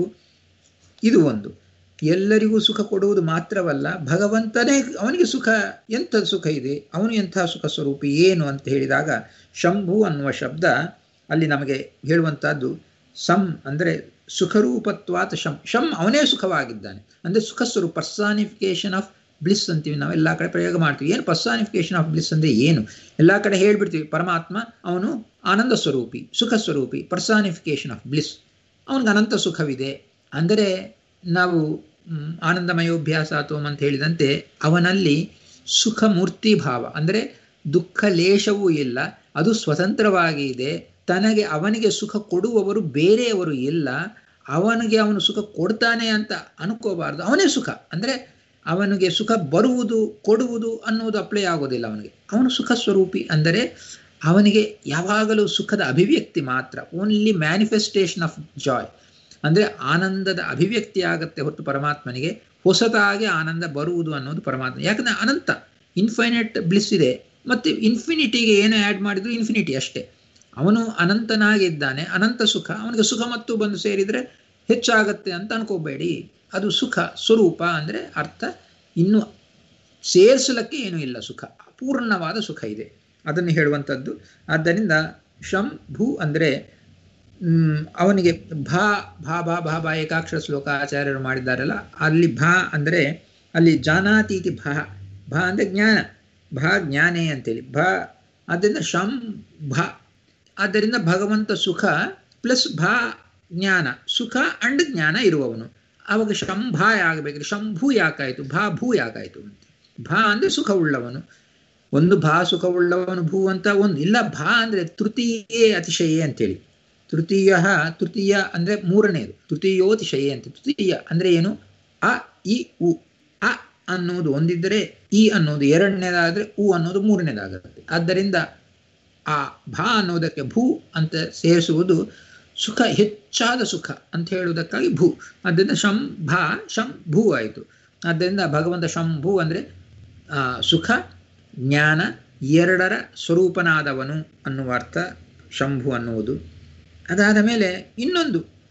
ಇದು ಒಂದು ಎಲ್ಲರಿಗೂ ಸುಖ ಕೊಡುವುದು ಮಾತ್ರವಲ್ಲ ಭಗವಂತನೇ ಅವನಿಗೆ ಸುಖ ಎಂಥ ಸುಖ ಇದೆ ಅವನು ಎಂಥ ಸುಖ ಸ್ವರೂಪಿ ಏನು ಅಂತ ಹೇಳಿದಾಗ ಶಂಭು ಅನ್ನುವ ಶಬ್ದ ಅಲ್ಲಿ ನಮಗೆ ಹೇಳುವಂತಹದ್ದು ಸಂ ಅಂದರೆ ಸುಖರೂಪತ್ವಾತ್ ಶಂ ಶಂ ಅವನೇ ಸುಖವಾಗಿದ್ದಾನೆ ಅಂದರೆ ಸುಖ ಸ್ವರೂಪ ಪರ್ಸಾನಿಫಿಕೇಶನ್ ಆಫ್ ಬ್ಲಿಸ್ ಅಂತೀವಿ ನಾವು ಎಲ್ಲ ಕಡೆ ಪ್ರಯೋಗ ಮಾಡ್ತೀವಿ ಏನು ಪರ್ಸಾನಿಫಿಕೇಶನ್ ಆಫ್ ಬ್ಲಿಸ್ ಅಂದರೆ ಏನು ಎಲ್ಲ ಕಡೆ ಹೇಳ್ಬಿಡ್ತೀವಿ ಪರಮಾತ್ಮ ಅವನು ಆನಂದ ಸ್ವರೂಪಿ ಸುಖ ಸ್ವರೂಪಿ ಪರ್ಸಾನಿಫಿಕೇಶನ್ ಆಫ್ ಬ್ಲಿಸ್ ಅವನಿಗೆ ಅನಂತ ಸುಖವಿದೆ ಅಂದರೆ ನಾವು ಆನಂದಮಯೋಭ್ಯಾಸ ಅಥೋಮ್ ಅಂತ ಹೇಳಿದಂತೆ ಅವನಲ್ಲಿ ಸುಖ ಮೂರ್ತಿ ಭಾವ ಅಂದರೆ ದುಃಖ ಲೇಷವೂ ಇಲ್ಲ ಅದು ಸ್ವತಂತ್ರವಾಗಿ ಇದೆ ತನಗೆ ಅವನಿಗೆ ಸುಖ ಕೊಡುವವರು ಬೇರೆಯವರು ಇಲ್ಲ ಅವನಿಗೆ ಅವನು ಸುಖ ಕೊಡ್ತಾನೆ ಅಂತ ಅನ್ಕೋಬಾರ್ದು ಅವನೇ ಸುಖ ಅಂದರೆ ಅವನಿಗೆ ಸುಖ ಬರುವುದು ಕೊಡುವುದು ಅನ್ನುವುದು ಅಪ್ಲೈ ಆಗೋದಿಲ್ಲ ಅವನಿಗೆ ಅವನು ಸುಖ ಸ್ವರೂಪಿ ಅಂದರೆ ಅವನಿಗೆ ಯಾವಾಗಲೂ ಸುಖದ ಅಭಿವ್ಯಕ್ತಿ ಮಾತ್ರ ಓನ್ಲಿ ಮ್ಯಾನಿಫೆಸ್ಟೇಷನ್ ಆಫ್ ಜಾಯ್ ಅಂದರೆ ಆನಂದದ ಅಭಿವ್ಯಕ್ತಿ ಆಗತ್ತೆ ಹೊರತು ಪರಮಾತ್ಮನಿಗೆ ಹೊಸದಾಗಿ ಆನಂದ ಬರುವುದು ಅನ್ನೋದು ಪರಮಾತ್ಮ ಯಾಕಂದರೆ ಅನಂತ ಇನ್ಫೈನೈಟ್ ಬ್ಲಿಸ್ ಇದೆ ಮತ್ತು ಇನ್ಫಿನಿಟಿಗೆ ಏನು ಆ್ಯಡ್ ಮಾಡಿದ್ರು ಇನ್ಫಿನಿಟಿ ಅಷ್ಟೇ ಅವನು ಅನಂತನಾಗಿದ್ದಾನೆ ಅನಂತ ಸುಖ ಅವನಿಗೆ ಸುಖ ಮತ್ತು ಬಂದು ಸೇರಿದರೆ ಹೆಚ್ಚಾಗತ್ತೆ ಅಂತ ಅನ್ಕೋಬೇಡಿ ಅದು ಸುಖ ಸ್ವರೂಪ ಅಂದರೆ ಅರ್ಥ ಇನ್ನು ಸೇರಿಸಲಕ್ಕೆ ಏನೂ ಇಲ್ಲ ಸುಖ ಪೂರ್ಣವಾದ ಸುಖ ಇದೆ ಅದನ್ನು ಹೇಳುವಂಥದ್ದು ಆದ್ದರಿಂದ ಶಂ ಭೂ ಅಂದರೆ ಅವನಿಗೆ ಭಾ ಭಾ ಭಾ ಭಾ ಭಾ ಏಕಾಕ್ಷರ ಶ್ಲೋಕ ಆಚಾರ್ಯರು ಮಾಡಿದ್ದಾರಲ್ಲ ಅಲ್ಲಿ ಭಾ ಅಂದರೆ ಅಲ್ಲಿ ಜಾನಾತೀತಿ ಭಾ ಭಾ ಅಂದರೆ ಜ್ಞಾನ ಭಾ ಜ್ಞಾನೇ ಅಂತೇಳಿ ಭಾ ಆದ್ದರಿಂದ ಶಂ ಭಾ ಆದ್ದರಿಂದ ಭಗವಂತ ಸುಖ ಪ್ಲಸ್ ಭಾ ಜ್ಞಾನ ಸುಖ ಅಂಡ್ ಜ್ಞಾನ ಇರುವವನು ಆವಾಗ ಶಂಭಾ ಆಗಬೇಕು ಶಂಭೂ ಯಾಕಾಯಿತು ಭಾ ಭೂ ಯಾಕಾಯಿತು ಅಂತ ಭಾ ಅಂದರೆ ಸುಖ ಉಳ್ಳವನು ಒಂದು ಭಾ ಸುಖ ಉಳ್ಳವನು ಭೂ ಅಂತ ಒಂದು ಇಲ್ಲ ಭಾ ಅಂದರೆ ತೃತೀಯೇ ಅತಿಶಯೇ ಅಂತೇಳಿ ತೃತೀಯ ತೃತೀಯ ಅಂದರೆ ಮೂರನೇದು ತೃತೀಯೋತಿಶಯೇ ಅಂತ ತೃತೀಯ ಅಂದರೆ ಏನು ಅ ಇ ಉ ಅ ಅನ್ನೋದು ಒಂದಿದ್ದರೆ ಇ ಅನ್ನೋದು ಎರಡನೇದಾದರೆ ಉ ಅನ್ನೋದು ಮೂರನೇದಾಗುತ್ತೆ ಆದ್ದರಿಂದ ಆ ಭಾ ಅನ್ನೋದಕ್ಕೆ ಭೂ ಅಂತ ಸೇರಿಸುವುದು ಸುಖ ಹೆಚ್ಚಾದ ಸುಖ ಅಂತ ಹೇಳುವುದಕ್ಕಾಗಿ ಭೂ ಆದ್ದರಿಂದ ಶಂ ಭಾ ಶಂ ಭೂ ಆಯಿತು ಆದ್ದರಿಂದ ಭಗವಂತ ಶಂಭೂ ಅಂದರೆ ಸುಖ ಜ್ಞಾನ ಎರಡರ ಸ್ವರೂಪನಾದವನು ಅನ್ನುವ ಅರ್ಥ ಶಂಭು ಅನ್ನುವುದು ಅದಾದ ಮೇಲೆ ಇನ್ನೊಂದು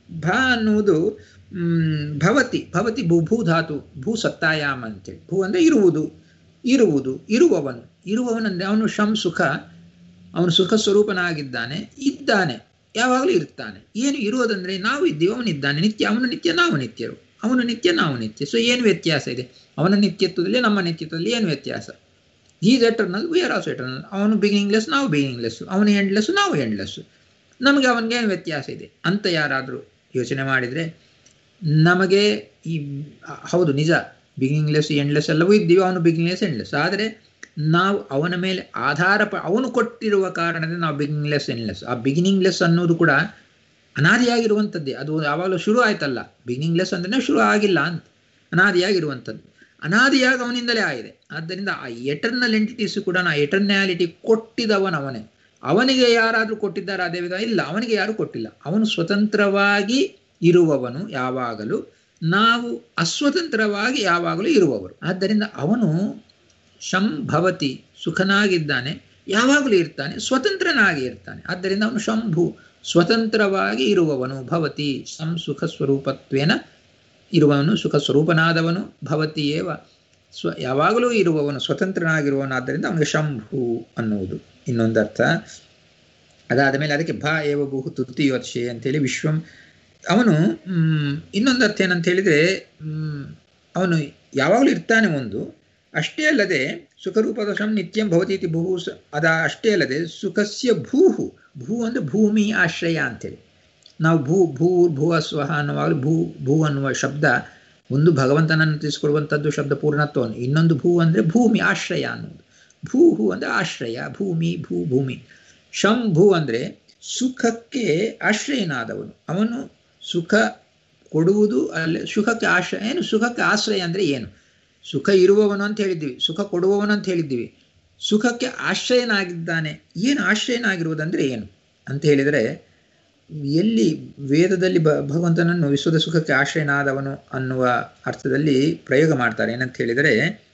ಭ ಅನ್ನುವುದು ಮ್, ಭವತಿ ಭವತಿ ಭೂ ಭೂ ಧಾತು ಭೂ ಸತ್ತಾಯಾಮ್ ಅಂತೇಳಿ ಭೂ ಅಂದರೆ ಇರುವುದು ಇರುವುದು ಇರುವವನು ಇರುವವನಂದ್ರೆ ಅವನು ಶಂ ಸುಖ ಅವನು ಸುಖ ಸ್ವರೂಪನಾಗಿದ್ದಾನೆ ಇದ್ದಾನೆ ಯಾವಾಗಲೂ ಇರ್ತಾನೆ ಏನು ಇರುವುದಂದ್ರೆ ನಾವು ಇದ್ದೀವಿ ಅವನಿದ್ದಾನೆ ನಿತ್ಯ ಅವನು ನಿತ್ಯ ನಾವು ನಿತ್ಯರು ಅವನು ನಿತ್ಯ ನಾವು ನಿತ್ಯ ಸೊ ಏನು ವ್ಯತ್ಯಾಸ ಇದೆ ಅವನ ನಿತ್ಯತ್ವದಲ್ಲಿ ನಮ್ಮ ನಿತ್ಯತ್ವದಲ್ಲಿ ಏನು ವ್ಯತ್ಯಾಸ is eternal we are also eternal ಅವನು ಬಿಗಿನಿಂಗ್ಲೆಸ್ ನಾವು ಬಿಗಿನಿಂಗ್ಲೆಸ್ ಅವನು ಎಂಡ್ಲೆಸ್ ನಾವು ಎಂಡ್ಲೆಸ್ ನಮಗೆ ಅವನಿಗೆ ಏನು ವ್ಯತ್ಯಾಸ ಇದೆ ಅಂತ ಯಾರಾದರೂ ಯೋಚನೆ ಮಾಡಿದರೆ ನಮಗೆ ಈ ಹೌದು ನಿಜ ಬಿಗಿನಿಂಗ್ಲೆಸ್ ಎಂಡ್ಲೆಸ್ ಎಲ್ಲವೂ ಇದ್ದೀವಿ ಅವನು ಬಿಗಿನಿಂಗ್ಲೆಸ್ ಎಂಡ್ಲೆಸ್ ಆದರೆ ನಾವು ಅವನ ಮೇಲೆ ಆಧಾರ ಪ ಅವನು ಕೊಟ್ಟಿರುವ ಕಾರಣದಿಂದ ನಾವು ಬಿಗಿನಿಂಗ್ಲೆಸ್ ಎಂಡ್ಲೆಸ್ ಆ ಬಿಗಿನಿಂಗ್ಲೆಸ್ ಅನ್ನೋದು ಕೂಡ ಅನಾದಿಯಾಗಿರುವಂಥದ್ದೇ ಅದು ಯಾವಾಗಲೂ ಶುರು ಆಯ್ತಲ್ಲ ಬಿಗಿನಿಂಗ್ಲೆಸ್ ಅಂದ್ರೆ ಶುರು ಆಗಿಲ್ಲ ಅಂತ ಅನಾದಿಯಾಗಿರುವಂಥದ್ದು ಅನಾದಿಯಾಗಿ ಅವನಿಂದಲೇ ಆಗಿದೆ ಆದ್ದರಿಂದ ಆ ಎಟರ್ನಲ್ ಎಂಟಿಟೀಸು ಕೂಡ ನಾ ಎಟರ್ನ್ಯಾಲಿಟಿ ಕೊಟ್ಟಿದವನವನೇ ಅವನಿಗೆ ಯಾರಾದರೂ ಕೊಟ್ಟಿದ್ದಾರೆ ಅದೇ ವಿಧ ಇಲ್ಲ ಅವನಿಗೆ ಯಾರು ಕೊಟ್ಟಿಲ್ಲ ಅವನು ಸ್ವತಂತ್ರವಾಗಿ ಇರುವವನು ಯಾವಾಗಲೂ ನಾವು ಅಸ್ವತಂತ್ರವಾಗಿ ಯಾವಾಗಲೂ ಇರುವವರು ಆದ್ದರಿಂದ ಅವನು ಶಂ ಭವತಿ ಸುಖನಾಗಿದ್ದಾನೆ ಯಾವಾಗಲೂ ಇರ್ತಾನೆ ಸ್ವತಂತ್ರನಾಗಿ ಇರ್ತಾನೆ ಆದ್ದರಿಂದ ಅವನು ಶಂಭು ಸ್ವತಂತ್ರವಾಗಿ ಇರುವವನು ಭವತಿ ಶಂ ಸುಖ ಸ್ವರೂಪತ್ವೇನ ಇರುವವನು ಸುಖ ಸ್ವರೂಪನಾದವನು ಭವತಿ ಏವ ಸ್ವ ಯಾವಾಗಲೂ ಇರುವವನು ಸ್ವತಂತ್ರನಾಗಿರುವವನು ಆದ್ದರಿಂದ ಅವನಿಗೆ ಶಂಭು ಅನ್ನುವುದು ಇನ್ನೊಂದು ಅರ್ಥ ಅದಾದ ಮೇಲೆ ಅದಕ್ಕೆ ಭ ಏವ ಬಹು ತುತಿಯೋತ್ಸೆ ಅಂತೇಳಿ ವಿಶ್ವಂ ಅವನು ಇನ್ನೊಂದು ಅರ್ಥ ಏನಂತ ಹೇಳಿದರೆ ಅವನು ಯಾವಾಗಲೂ ಇರ್ತಾನೆ ಒಂದು ಅಷ್ಟೇ ಅಲ್ಲದೆ ಸುಖರೂಪದ ಶಂ ನಿತ್ಯಂ ಭವತಿ ಇತಿ ಭೂ ಅದ ಅಷ್ಟೇ ಅಲ್ಲದೆ ಸುಖಸ್ಯ ಭೂಹು ಭೂ ಅಂದರೆ ಭೂಮಿ ಆಶ್ರಯ ಅಂತೇಳಿ ನಾವು ಭೂ ಭೂ ಭೂ ಸ್ವಹ ಅನ್ನುವಾಗಲೂ ಭೂ ಭೂ ಅನ್ನುವ ಶಬ್ದ ಒಂದು ಭಗವಂತನನ್ನು ತಿಳಿಸ್ಕೊಡುವಂಥದ್ದು ಶಬ್ದ ಪೂರ್ಣತ್ವವನ್ನು ಇನ್ನೊಂದು ಭೂ ಅಂದರೆ ಭೂಮಿ ಆಶ್ರಯ ಅನ್ನೋದು ಭೂಹು ಅಂದರೆ ಆಶ್ರಯ ಭೂಮಿ ಭೂ ಭೂಮಿ ಶಂ ಭೂ ಅಂದರೆ ಸುಖಕ್ಕೆ ಆಶ್ರಯನಾದವನು ಅವನು ಸುಖ ಕೊಡುವುದು ಅಲ್ಲೇ ಸುಖಕ್ಕೆ ಆಶ್ರಯ ಏನು ಸುಖಕ್ಕೆ ಆಶ್ರಯ ಅಂದರೆ ಏನು ಸುಖ ಇರುವವನು ಅಂತ ಹೇಳಿದ್ದೀವಿ ಸುಖ ಕೊಡುವವನು ಅಂತ ಹೇಳಿದ್ದೀವಿ ಸುಖಕ್ಕೆ ಆಶ್ರಯನಾಗಿದ್ದಾನೆ ಏನು ಆಶ್ರಯನಾಗಿರುವುದಂದರೆ ಏನು ಅಂತ ಹೇಳಿದರೆ ಎಲ್ಲಿ ವೇದದಲ್ಲಿ ಬ ಭಗವಂತನನ್ನು ವಿಶ್ವದ ಸುಖಕ್ಕೆ ಆಶ್ರಯನಾದವನು ಅನ್ನುವ ಅರ್ಥದಲ್ಲಿ ಪ್ರಯೋಗ ಮಾಡ್ತಾರೆ ಏನಂತ ಹೇಳಿದರೆ